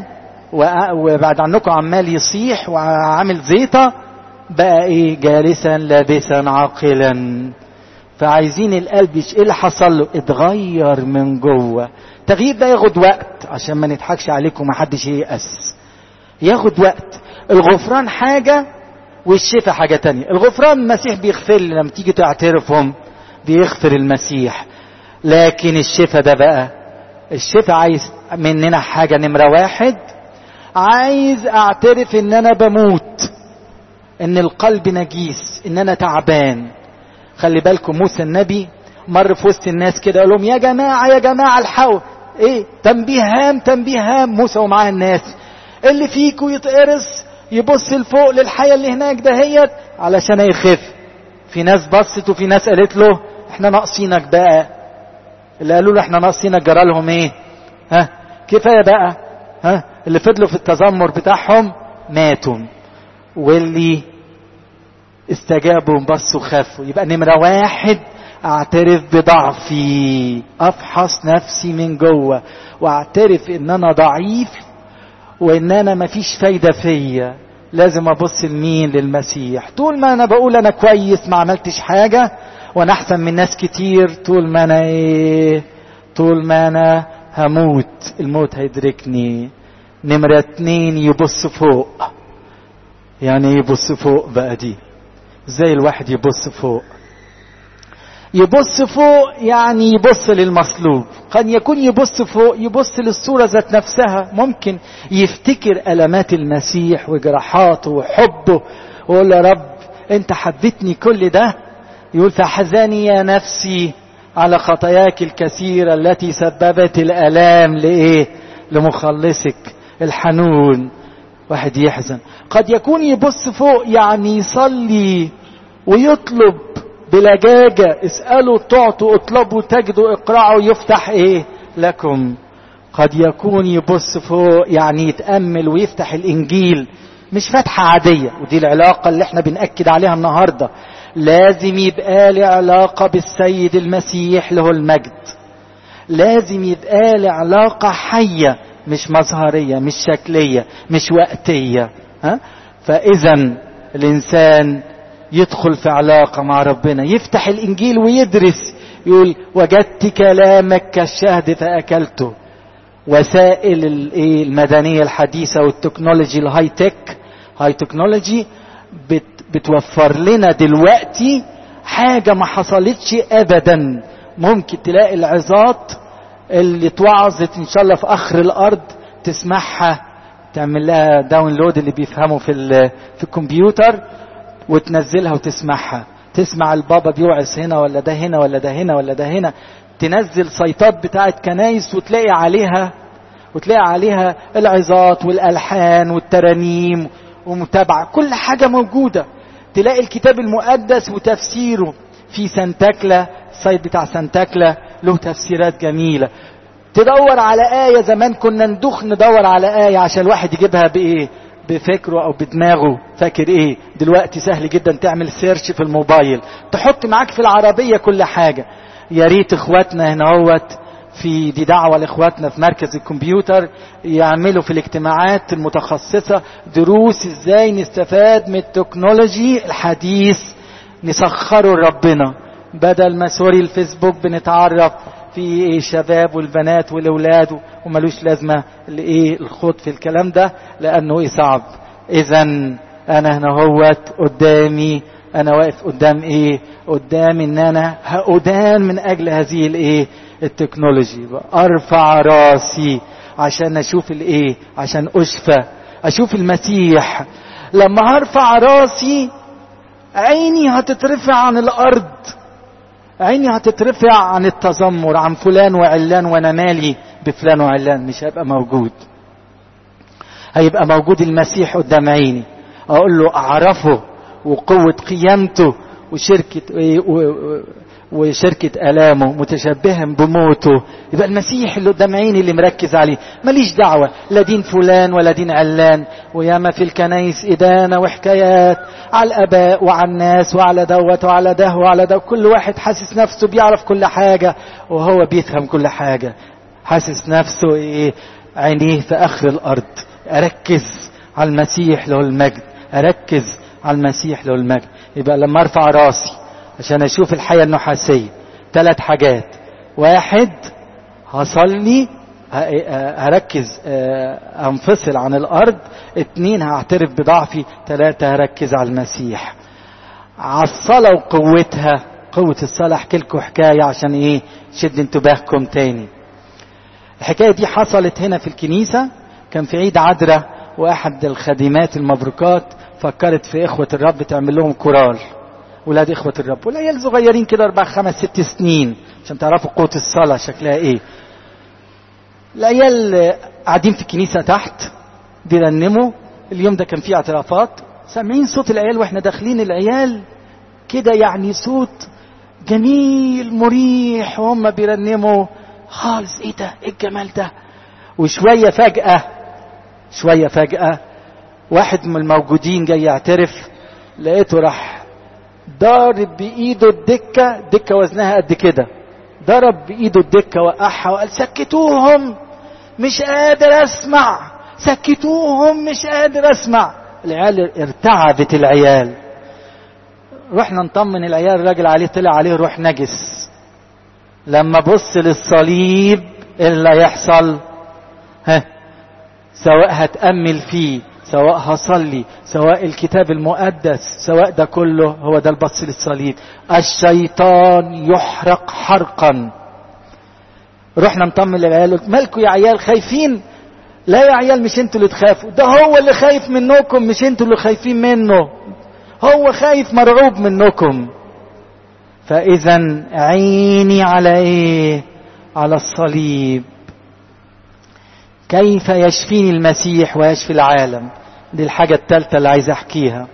وبعد عنكم عمال يصيح وعامل زيطة بقى ايه جالسا لابسا عاقلا فعايزين القلب ايه اللي حصل له اتغير من جوه التغيير ده ياخد وقت عشان ما نضحكش عليكم ما حدش ييأس ياخد وقت الغفران حاجة والشفاء حاجة تانية الغفران المسيح بيغفر لي لما تيجي تعترفهم بيغفر المسيح لكن الشفاء ده بقى الشفاء عايز مننا حاجة نمرة واحد عايز اعترف ان انا بموت ان القلب نجيس ان انا تعبان خلي بالكم موسى النبي مر في وسط الناس كده قال لهم يا جماعة يا جماعة الحقوا ايه تنبيه هام تنبيه هام موسى ومعاه الناس اللي فيكم يتقرص يبص لفوق للحياة اللي هناك دهيت علشان يخف في ناس بصت وفي ناس قالت له احنا ناقصينك بقى اللي قالوا له احنا ناقصينك جرى لهم ايه ها كفايه بقى ها اللي فضلوا في التذمر بتاعهم ماتوا واللي استجابوا بصوا خافوا يبقى نمرة واحد اعترف بضعفي افحص نفسي من جوه واعترف ان انا ضعيف وان انا مفيش فايدة فيا لازم ابص لمين للمسيح طول ما انا بقول انا كويس ما عملتش حاجة وانا احسن من ناس كتير طول ما انا ايه طول ما انا هموت الموت هيدركني نمرة اتنين يبص فوق يعني يبص فوق بقى دي ازاي الواحد يبص فوق يبص فوق يعني يبص للمصلوب قد يكون يبص فوق يبص للصورة ذات نفسها ممكن يفتكر ألمات المسيح وجراحاته وحبه ويقول يا رب انت حبيتني كل ده يقول فحزني يا نفسي على خطاياك الكثيرة التي سببت الآلام لإيه لمخلصك الحنون واحد يحزن قد يكون يبص فوق يعني يصلي ويطلب بلجاجة اسألوا تعطوا اطلبوا تجدوا اقرعوا يفتح ايه لكم قد يكون يبص فوق يعني يتأمل ويفتح الانجيل مش فتحة عادية ودي العلاقة اللي احنا بنأكد عليها النهاردة لازم يبقى لي علاقة بالسيد المسيح له المجد لازم يبقى لي علاقة حية مش مظهرية مش شكلية مش وقتية ها؟ فإذا الإنسان يدخل في علاقة مع ربنا يفتح الإنجيل ويدرس يقول وجدت كلامك كالشهد فأكلته وسائل المدنية الحديثة والتكنولوجي الهاي تك هاي تكنولوجي بت بتوفر لنا دلوقتي حاجة ما حصلتش أبدا ممكن تلاقي العظات اللي اتوعظت إن شاء الله في آخر الأرض تسمعها تعمل لها داونلود اللي بيفهموا في في الكمبيوتر وتنزلها وتسمعها تسمع البابا بيوعظ هنا ولا ده هنا ولا ده هنا ولا ده هنا تنزل سيطات بتاعت كنايس وتلاقي عليها وتلاقي عليها العظات والالحان والترانيم ومتابعه كل حاجه موجوده تلاقي الكتاب المقدس وتفسيره في سانتاكلا السايت بتاع سانتاكلا له تفسيرات جميله تدور على آية زمان كنا ندوخ ندور على آية عشان الواحد يجيبها بإيه بفكره او بدماغه فاكر ايه دلوقتي سهل جدا تعمل سيرش في الموبايل تحط معاك في العربية كل حاجة يا ريت اخواتنا هنا هوت في دي دعوة لاخواتنا في مركز الكمبيوتر يعملوا في الاجتماعات المتخصصة دروس ازاي نستفاد من التكنولوجي الحديث نسخره لربنا بدل ما سوري الفيسبوك بنتعرف في الشباب والبنات والاولاد وملوش لازمه الايه الخوض في الكلام ده لانه ايه صعب اذا انا هنا هوت قدامي انا واقف قدام ايه قدام ان انا هأدان من اجل هذه الايه التكنولوجي ارفع راسي عشان اشوف الايه عشان اشفى اشوف المسيح لما هرفع راسي عيني هتترفع عن الارض عيني هتترفع عن التذمر عن فلان وعلان وانا مالي بفلان وعلان مش هيبقى موجود هيبقى موجود المسيح قدام عيني اقول له اعرفه وقوة قيامته وشركة وشركة آلامه متشبها بموته يبقى المسيح اللي قدام عيني اللي مركز عليه ماليش دعوة لا دين فلان ولا دين علان وياما في الكنايس إدانة وحكايات على الآباء وعلى الناس وعلى دوت وعلى ده وعلى ده كل واحد حاسس نفسه بيعرف كل حاجة وهو بيفهم كل حاجة حاسس نفسه إيه عينيه في آخر الأرض أركز على المسيح له المجد أركز على المسيح له المجد يبقى لما ارفع راسي عشان اشوف الحياة النحاسية ثلاث حاجات واحد هصلي هركز انفصل عن الارض اتنين هعترف بضعفي ثلاثة هركز على المسيح على الصلاة وقوتها قوة الصلاة احكي لكم حكاية عشان ايه شد انتباهكم تاني الحكاية دي حصلت هنا في الكنيسة كان في عيد عذراء واحد الخادمات المبروكات فكرت في اخوة الرب تعمل لهم كورال ولاد اخوة الرب والعيال صغيرين كده اربع خمس ست سنين عشان تعرفوا قوة الصلاة شكلها ايه العيال قاعدين في الكنيسة تحت بيرنموا اليوم ده كان فيه اعترافات سامعين صوت العيال واحنا داخلين العيال كده يعني صوت جميل مريح وهم بيرنموا خالص ايه ده ايه الجمال ده وشوية فجأة شوية فجأة واحد من الموجودين جاي يعترف لقيته راح ضارب بايده الدكه دكه وزنها قد كده ضرب بايده الدكه وقعها وقال سكتوهم مش قادر اسمع سكتوهم مش قادر اسمع العيال ارتعبت العيال رحنا نطمن العيال الراجل عليه طلع عليه روح نجس لما بص للصليب ايه اللي هيحصل ها سواء هتأمل فيه سواء هصلي سواء الكتاب المقدس سواء ده كله هو ده البص للصليب الشيطان يحرق حرقا رحنا نطمن للعيال قلت مالكوا يا عيال خايفين لا يا عيال مش انتوا اللي تخافوا ده هو اللي خايف منكم مش انتوا اللي خايفين منه هو خايف مرعوب منكم فاذا عيني على ايه على الصليب كيف يشفيني المسيح ويشفي العالم دي الحاجة الثالثة اللي عايز احكيها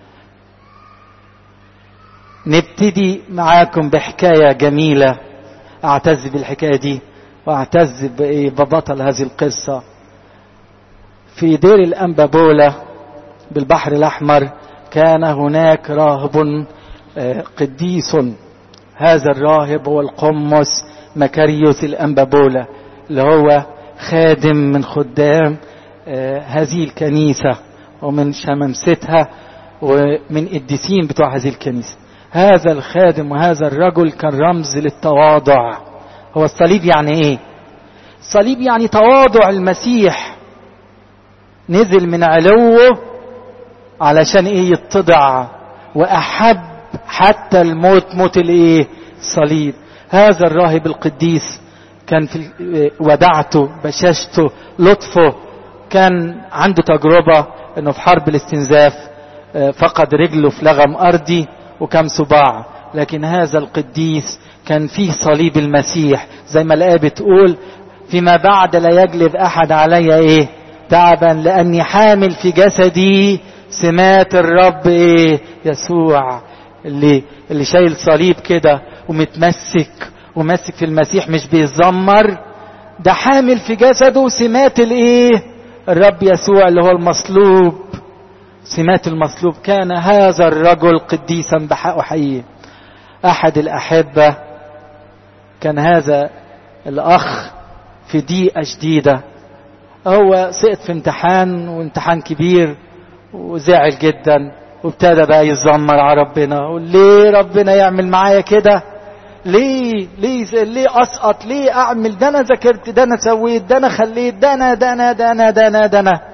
نبتدي معاكم بحكاية جميلة اعتز بالحكاية دي واعتز ببطل هذه القصة في دير الأنبابولة بالبحر الأحمر كان هناك راهب قديس هذا الراهب هو القمص مكاريوس الأنبابولة اللي هو خادم من خدام هذه الكنيسة ومن شمامستها ومن قديسين بتوع هذه الكنيسة هذا الخادم وهذا الرجل كان رمز للتواضع هو الصليب يعني ايه الصليب يعني تواضع المسيح نزل من علوه علشان ايه يتضع واحب حتى الموت موت الايه الصليب هذا الراهب القديس كان في ودعته بشاشته لطفه كان عنده تجربة انه في حرب الاستنزاف فقد رجله في لغم ارضي وكم صباع لكن هذا القديس كان فيه صليب المسيح زي ما الآية بتقول فيما بعد لا يجلب أحد علي إيه تعبا لأني حامل في جسدي سمات الرب إيه يسوع اللي اللي شايل صليب كده ومتمسك وماسك في المسيح مش بيزمر ده حامل في جسده سمات الايه الرب يسوع اللي هو المصلوب سمات المصلوب كان هذا الرجل قديسا بحق حقيقي احد الاحبه كان هذا الاخ في ضيقه شديده هو سقط في امتحان وامتحان كبير وزعل جدا وابتدى بقى يتذمر على ربنا ليه ربنا يعمل معايا كده ليه ليه ليه اسقط ليه اعمل ده انا ذاكرت ده انا سويت ده انا خليت ده انا ده انا ده انا ده انا ده انا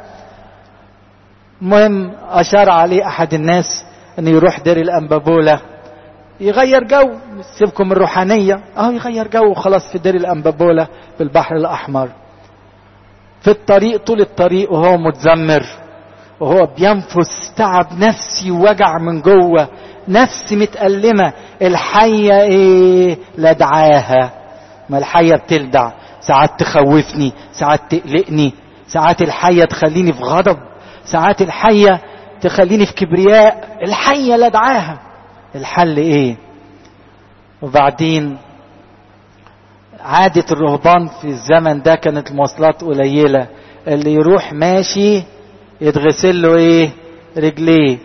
المهم اشار عليه احد الناس انه يروح دير الانبابوله يغير جو سيبكم الروحانيه اهو يغير جو وخلاص في دير الانبابوله بالبحر الاحمر في الطريق طول الطريق وهو متذمر وهو بينفس تعب نفسي ووجع من جوه نفسي متألمة الحية ايه لدعاها ما الحية بتلدع ساعات تخوفني ساعات تقلقني ساعات الحية تخليني في غضب ساعات الحية تخليني في كبرياء الحية لدعاها الحل ايه وبعدين عادة الرهبان في الزمن ده كانت المواصلات قليلة اللي يروح ماشي يتغسل له ايه رجليه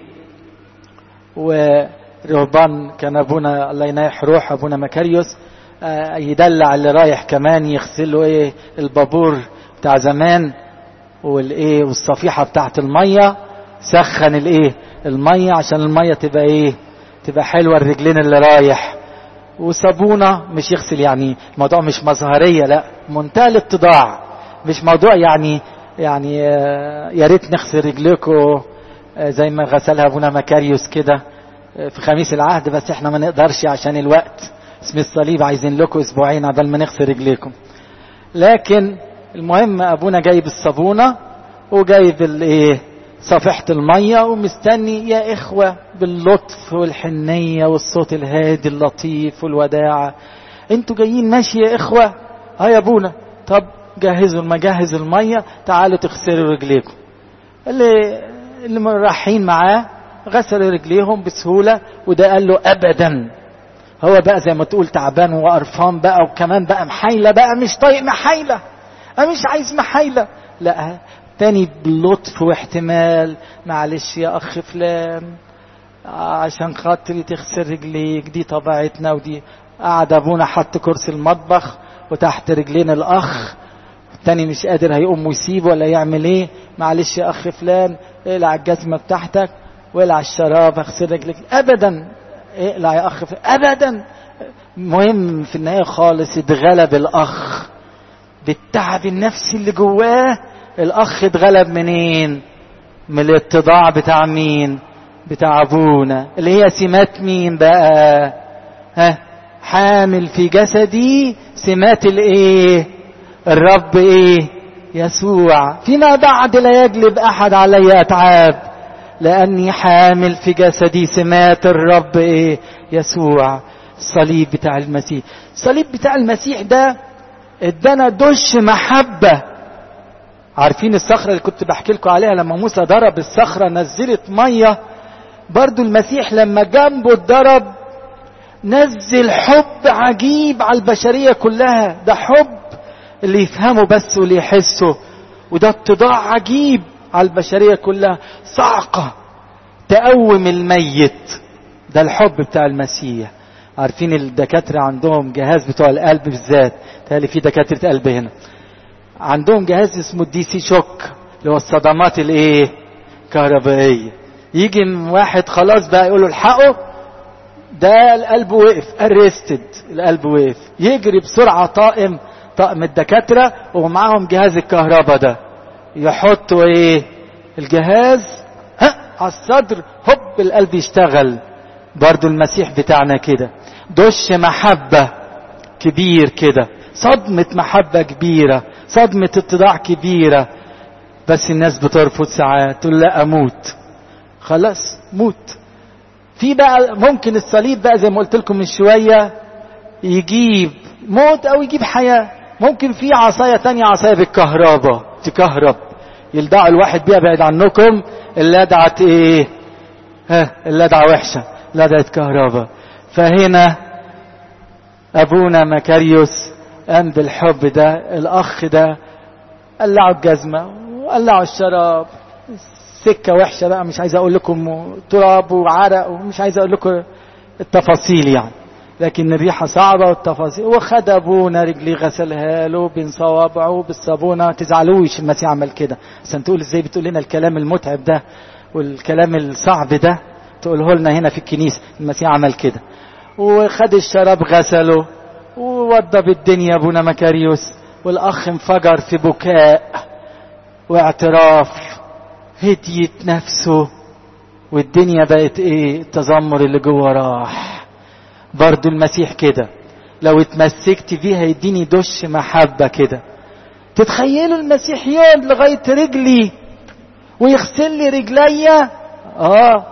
ورهبان كان ابونا الله ينايح روح ابونا مكاريوس آه يدلع اللي رايح كمان يغسل له ايه البابور بتاع زمان والايه والصفيحه بتاعت الميه سخن الايه الميه عشان الميه تبقى ايه تبقى حلوه الرجلين اللي رايح وصابونه مش يغسل يعني الموضوع مش مظهريه لا منتهى الاتضاع مش موضوع يعني يعني يا ريت نغسل رجلكم زي ما غسلها ابونا مكاريوس كده في خميس العهد بس احنا ما نقدرش عشان الوقت اسم الصليب عايزين لكم اسبوعين عبال ما نغسل رجليكم لكن المهم ابونا جايب الصابونه وجايب الايه صفيحة المية ومستني يا إخوة باللطف والحنية والصوت الهادي اللطيف والوداعة انتوا جايين ماشي يا إخوة ها يا أبونا طب جهزوا المجهز المية تعالوا تغسلوا رجليكم اللي اللي رايحين معاه غسلوا رجليهم بسهولة وده قال له أبدا هو بقى زي ما تقول تعبان وقرفان بقى وكمان بقى محايلة بقى مش طايق محايلة أنا مش عايز محايلة لا تاني بلطف واحتمال معلش يا أخ فلان عشان خاطري تغسل رجليك دي طبيعتنا ودي قعد أبونا حط كرسي المطبخ وتحت رجلين الأخ التاني مش قادر هيقوم ويسيب ولا يعمل ايه معلش يا اخ فلان اقلع الجزمه بتاعتك واقلع الشراب اغسل رجلك ابدا اقلع يا اخ فلان ابدا المهم في النهايه خالص اتغلب الاخ بالتعب النفسي اللي جواه الاخ اتغلب منين من الاتضاع بتاع مين بتاع ابونا اللي هي سمات مين بقى ها حامل في جسدي سمات الايه الرب ايه يسوع فيما بعد لا يجلب احد علي اتعاب لاني حامل في جسدي سمات الرب ايه يسوع الصليب بتاع المسيح الصليب بتاع المسيح ده ادانا دش محبة عارفين الصخرة اللي كنت بحكي لكم عليها لما موسى ضرب الصخرة نزلت مية برضو المسيح لما جنبه اتضرب نزل حب عجيب على البشرية كلها ده حب اللي يفهمه بس واللي يحسه وده اتضاع عجيب على البشرية كلها صعقة تقوم الميت ده الحب بتاع المسيح عارفين الدكاترة عندهم جهاز بتوع القلب بالذات تالي في دكاترة قلب هنا عندهم جهاز اسمه الدي سي شوك اللي هو الصدمات الايه كهربائية يجي واحد خلاص بقى يقول له الحقه ده القلب وقف ارستد القلب وقف يجري بسرعة طاقم طاقم الدكاترة ومعاهم جهاز الكهرباء ده يحطوا ايه الجهاز ها على الصدر هوب القلب يشتغل برضو المسيح بتاعنا كده دش محبة كبير كده صدمة محبة كبيرة صدمة اتضاع كبيرة بس الناس بترفض ساعات تقول لا اموت خلاص موت في بقى ممكن الصليب بقى زي ما قلت لكم من شوية يجيب موت او يجيب حياة ممكن في عصاية تانية عصاية بالكهرباء تكهرب يلدعوا الواحد بيها بعيد عنكم اللدعة ايه ها اللدعة وحشة لدعة كهرباء فهنا ابونا مكاريوس قام بالحب ده الاخ ده قلعوا الجزمة وقلعوا الشراب سكة وحشة بقى مش عايز اقول لكم تراب وعرق ومش عايز اقول لكم التفاصيل يعني لكن الريحة صعبة والتفاصيل وخد ابونا رجلي غسلها له بين صوابعه بالصابونة ما تزعلوش المسيح عمل كده عشان تقول ازاي بتقول لنا الكلام المتعب ده والكلام الصعب ده تقوله لنا هنا في الكنيسة المسيح عمل كده وخد الشراب غسله ووضب الدنيا ابونا مكاريوس والاخ انفجر في بكاء واعتراف هديت نفسه والدنيا بقت ايه التذمر اللي جوه راح برضو المسيح كده لو اتمسكت فيه هيديني دش محبة كده تتخيلوا المسيح يقعد لغاية رجلي ويغسل لي رجليا اه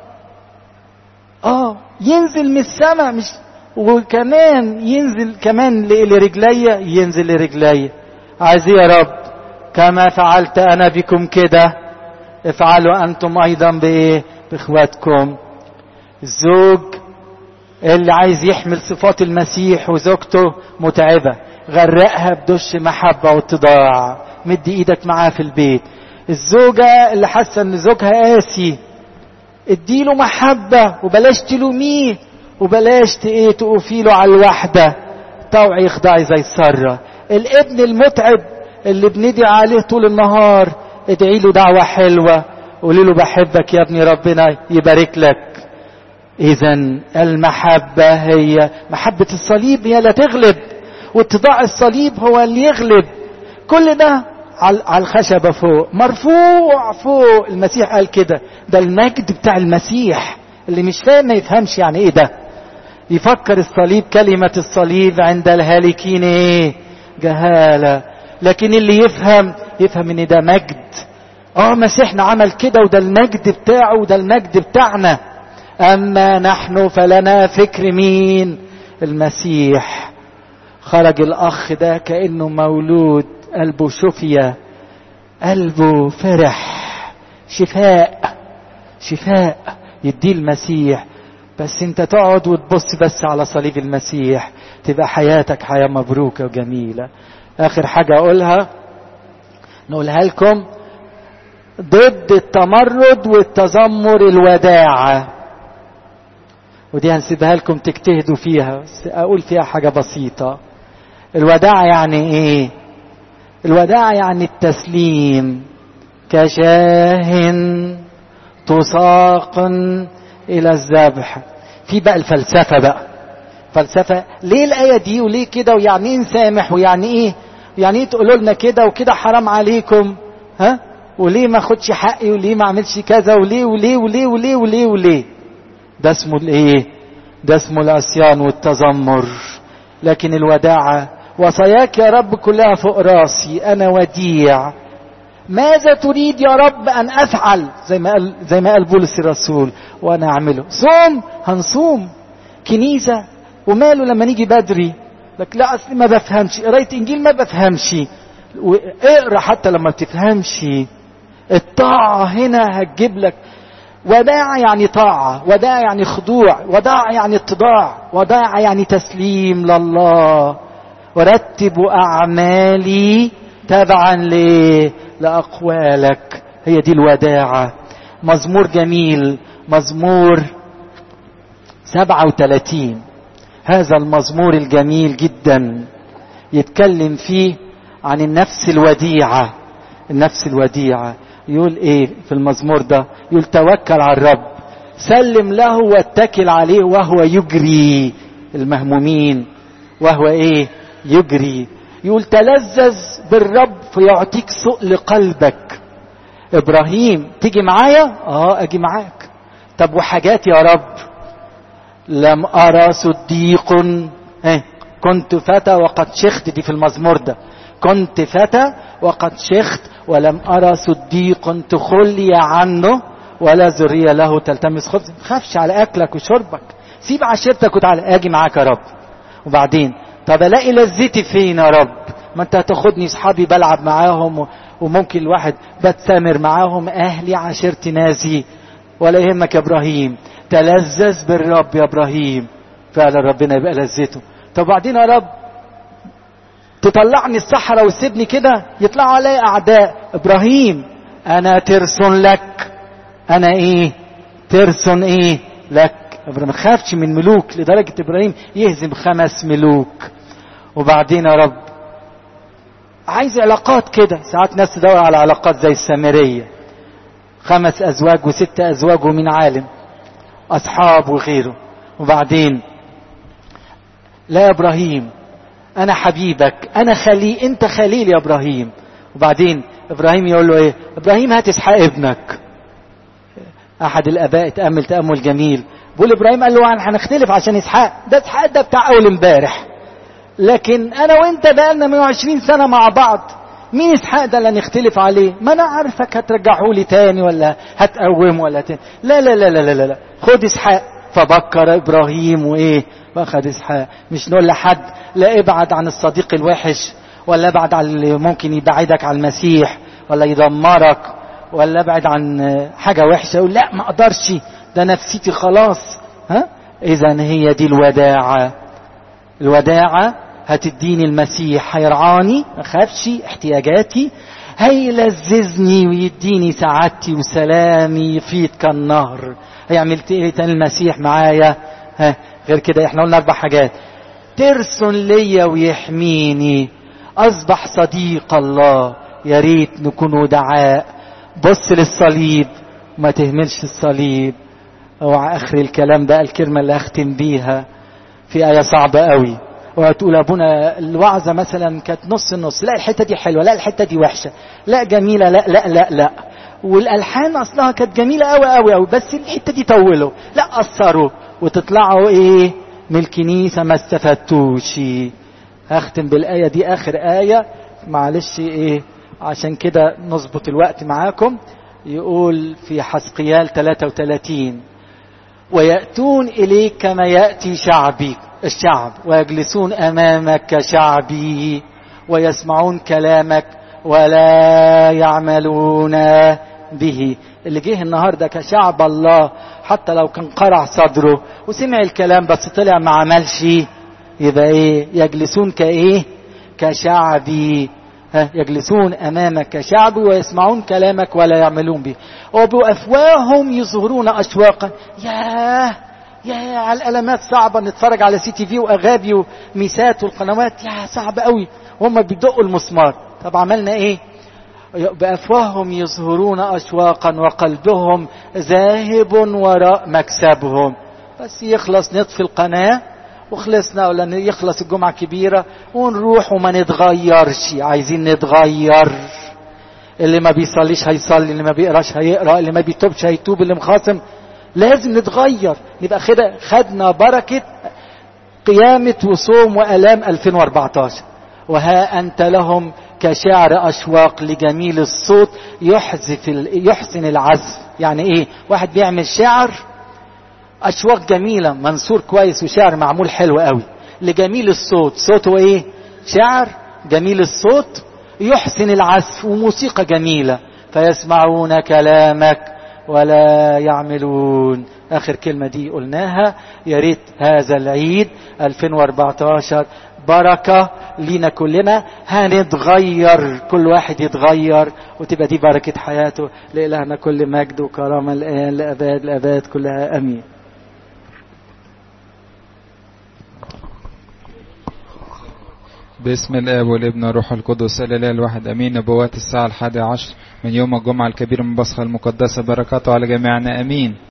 اه ينزل من السماء مش وكمان ينزل كمان لرجليا ينزل لرجليا عايز يا رب كما فعلت انا بكم كده افعلوا انتم ايضا بايه باخواتكم الزوج اللي عايز يحمل صفات المسيح وزوجته متعبة غرقها بدش محبة واتضاع مد ايدك معاه في البيت الزوجة اللي حاسة ان زوجها قاسي اديله محبة وبلاش تلوميه وبلاش ايه تقفي له على الوحدة طوعي يخضعي زي السرة الابن المتعب اللي بندعي عليه طول النهار ادعي له دعوة حلوة قولي له بحبك يا ابني ربنا يبارك لك اذا المحبة هي محبة الصليب هي لا تغلب واتضاع الصليب هو اللي يغلب كل ده على الخشبة فوق مرفوع فوق المسيح قال كده ده المجد بتاع المسيح اللي مش فاهم ما يفهمش يعني ايه ده يفكر الصليب كلمة الصليب عند الهالكين ايه جهالة لكن اللي يفهم يفهم ان ده مجد اه مسيحنا عمل كده وده المجد بتاعه وده المجد بتاعنا اما نحن فلنا فكر مين المسيح خرج الاخ ده كانه مولود قلبه شفية قلبه فرح شفاء شفاء يديه المسيح بس انت تقعد وتبص بس على صليب المسيح تبقى حياتك حياة مبروكة وجميلة اخر حاجة اقولها نقولها لكم ضد التمرد والتذمر الوداعة ودي هنسيبها لكم تجتهدوا فيها بس اقول فيها حاجة بسيطة الوداعة يعني ايه الوداع يعني التسليم كشاه تساق الى الذبح في بقى الفلسفة بقى فلسفة ليه الآية دي وليه كده ويعني ايه نسامح ويعني ايه يعني ايه تقولوا لنا كده وكده حرام عليكم ها وليه ما اخدش حقي وليه ما اعملش كذا وليه وليه وليه وليه وليه وليه ده اسمه الايه ده اسمه العصيان والتذمر لكن الوداعة وصاياك يا رب كلها فوق راسي انا وديع ماذا تريد يا رب ان افعل زي ما قال زي ما قال بولس الرسول وانا اعمله صوم هنصوم كنيسه وماله لما نيجي بدري لك لا اصل ما بفهمش قرايه انجيل ما بفهمش اقرا حتى لما بتفهمش الطاعه هنا هتجيب لك وداع يعني طاعة وداع يعني خضوع وداع يعني اتضاع وداع يعني تسليم لله ورتب أعمالي تبعا ليه لأقوالك هي دي الوداعة مزمور جميل مزمور سبعة وثلاثين هذا المزمور الجميل جدا يتكلم فيه عن النفس الوديعة النفس الوديعة يقول ايه في المزمور ده يقول توكل على الرب سلم له واتكل عليه وهو يجري المهمومين وهو ايه يجري يقول تلذذ بالرب فيعطيك سؤل قلبك ابراهيم تيجي معايا اه اجي معاك طب وحاجات يا رب لم ارى صديق ايه كنت فتى وقد شخت دي في المزمور ده كنت فتى وقد شخت ولم أرى صديق تخلي عنه ولا ذرية له تلتمس خبز ما تخافش على أكلك وشربك سيب عشيرتك وتعالى أجي معاك يا رب وبعدين طب ألاقي لذتي فين يا رب ما أنت هتاخدني أصحابي بلعب معاهم وممكن الواحد بتسامر معاهم أهلي عشيرتي ناسي ولا يهمك يا إبراهيم تلذذ بالرب يا إبراهيم فعلا ربنا يبقى لذته طب بعدين يا رب تطلعني الصحراء وتسيبني كده يطلعوا علي اعداء ابراهيم انا ترس لك انا ايه ترس ايه لك ما خافش من ملوك لدرجة ابراهيم يهزم خمس ملوك وبعدين يا رب عايز علاقات كده ساعات ناس تدور على علاقات زي السامرية خمس ازواج وست ازواج ومين عالم اصحاب وغيره وبعدين لا يا ابراهيم انا حبيبك انا خليل انت خليل يا ابراهيم وبعدين ابراهيم يقول له ايه ابراهيم هات اسحاق ابنك احد الاباء تامل تامل جميل بيقول ابراهيم قال له هنختلف عشان اسحاق ده اسحاق ده بتاع اول امبارح لكن انا وانت بقالنا 120 سنه مع بعض مين اسحاق ده اللي نختلف عليه ما انا عارفك هترجعه لي تاني ولا هتقومه ولا تاني لا لا لا لا لا, لا. خد اسحاق فبكر ابراهيم وايه واخد اسحاق مش نقول لحد لا ابعد عن الصديق الوحش ولا ابعد عن اللي ممكن يبعدك عن المسيح ولا يدمرك ولا ابعد عن حاجه وحشه يقول لا ما اقدرش ده نفسيتي خلاص ها اذا هي دي الوداعه الوداعه هتديني المسيح هيرعاني ما اخافش احتياجاتي هيلذذني ويديني سعادتي وسلامي يفيض كالنهر هيعمل ايه تاني المسيح معايا ها غير كده احنا قلنا اربع حاجات ترس ليا ويحميني اصبح صديق الله يا ريت نكون ودعاء بص للصليب ما تهملش الصليب اوعى اخر الكلام ده الكلمه اللي اختم بيها في ايه صعبه قوي وتقول ابونا الوعظه مثلا كانت نص نص لا الحته دي حلوه لا الحته دي وحشه لا جميله لا لا لا لا والالحان اصلها كانت جميله قوي قوي قوي بس الحته دي طولوا لا قصروا وتطلعوا ايه من الكنيسه ما استفدتوش هختم بالايه دي اخر ايه معلش ايه عشان كده نظبط الوقت معاكم يقول في حسقيال 33 ويأتون إليك كما يأتي شعبي الشعب ويجلسون أمامك كشعبي ويسمعون كلامك ولا يعملون به اللي جه النهارده كشعب الله حتى لو كان قرع صدره وسمع الكلام بس طلع ما عملش يبقى ايه يجلسون كايه كشعبي ها يجلسون امامك كشعبي ويسمعون كلامك ولا يعملون به وبافواههم يظهرون اشواقا ياه يا على الالمات صعبه نتفرج على سي تي في واغابي وميسات والقنوات يا صعب قوي وهم بيدقوا المسمار طب عملنا ايه بافواههم يظهرون اشواقا وقلبهم ذاهب وراء مكسبهم بس يخلص نطفي القناه وخلصنا ولا يخلص الجمعه الكبيره ونروح وما نتغيرش عايزين نتغير اللي ما بيصليش هيصلي اللي ما بيقراش هيقرا اللي ما بيتوبش هيتوب اللي مخاصم لازم نتغير نبقى كده خدنا بركة قيامة وصوم وألام 2014 وها أنت لهم كشعر أشواق لجميل الصوت يحذف يحسن العزف يعني إيه واحد بيعمل شعر أشواق جميلة منصور كويس وشعر معمول حلو قوي لجميل الصوت صوته إيه شعر جميل الصوت يحسن العزف وموسيقى جميلة فيسمعون كلامك ولا يعملون آخر كلمة دي قلناها يا ريت هذا العيد 2014 بركة لينا كلنا هنتغير كل واحد يتغير وتبقى دي بركة حياته لإلهنا كل مجد وكرامة الآن لأباد الأباد كلها أمين باسم الاب والابن والروح القدس الاله الواحد امين نبوات الساعه الحادية عشر من يوم الجمعه الكبير من بصخه المقدسه بركاته على جميعنا امين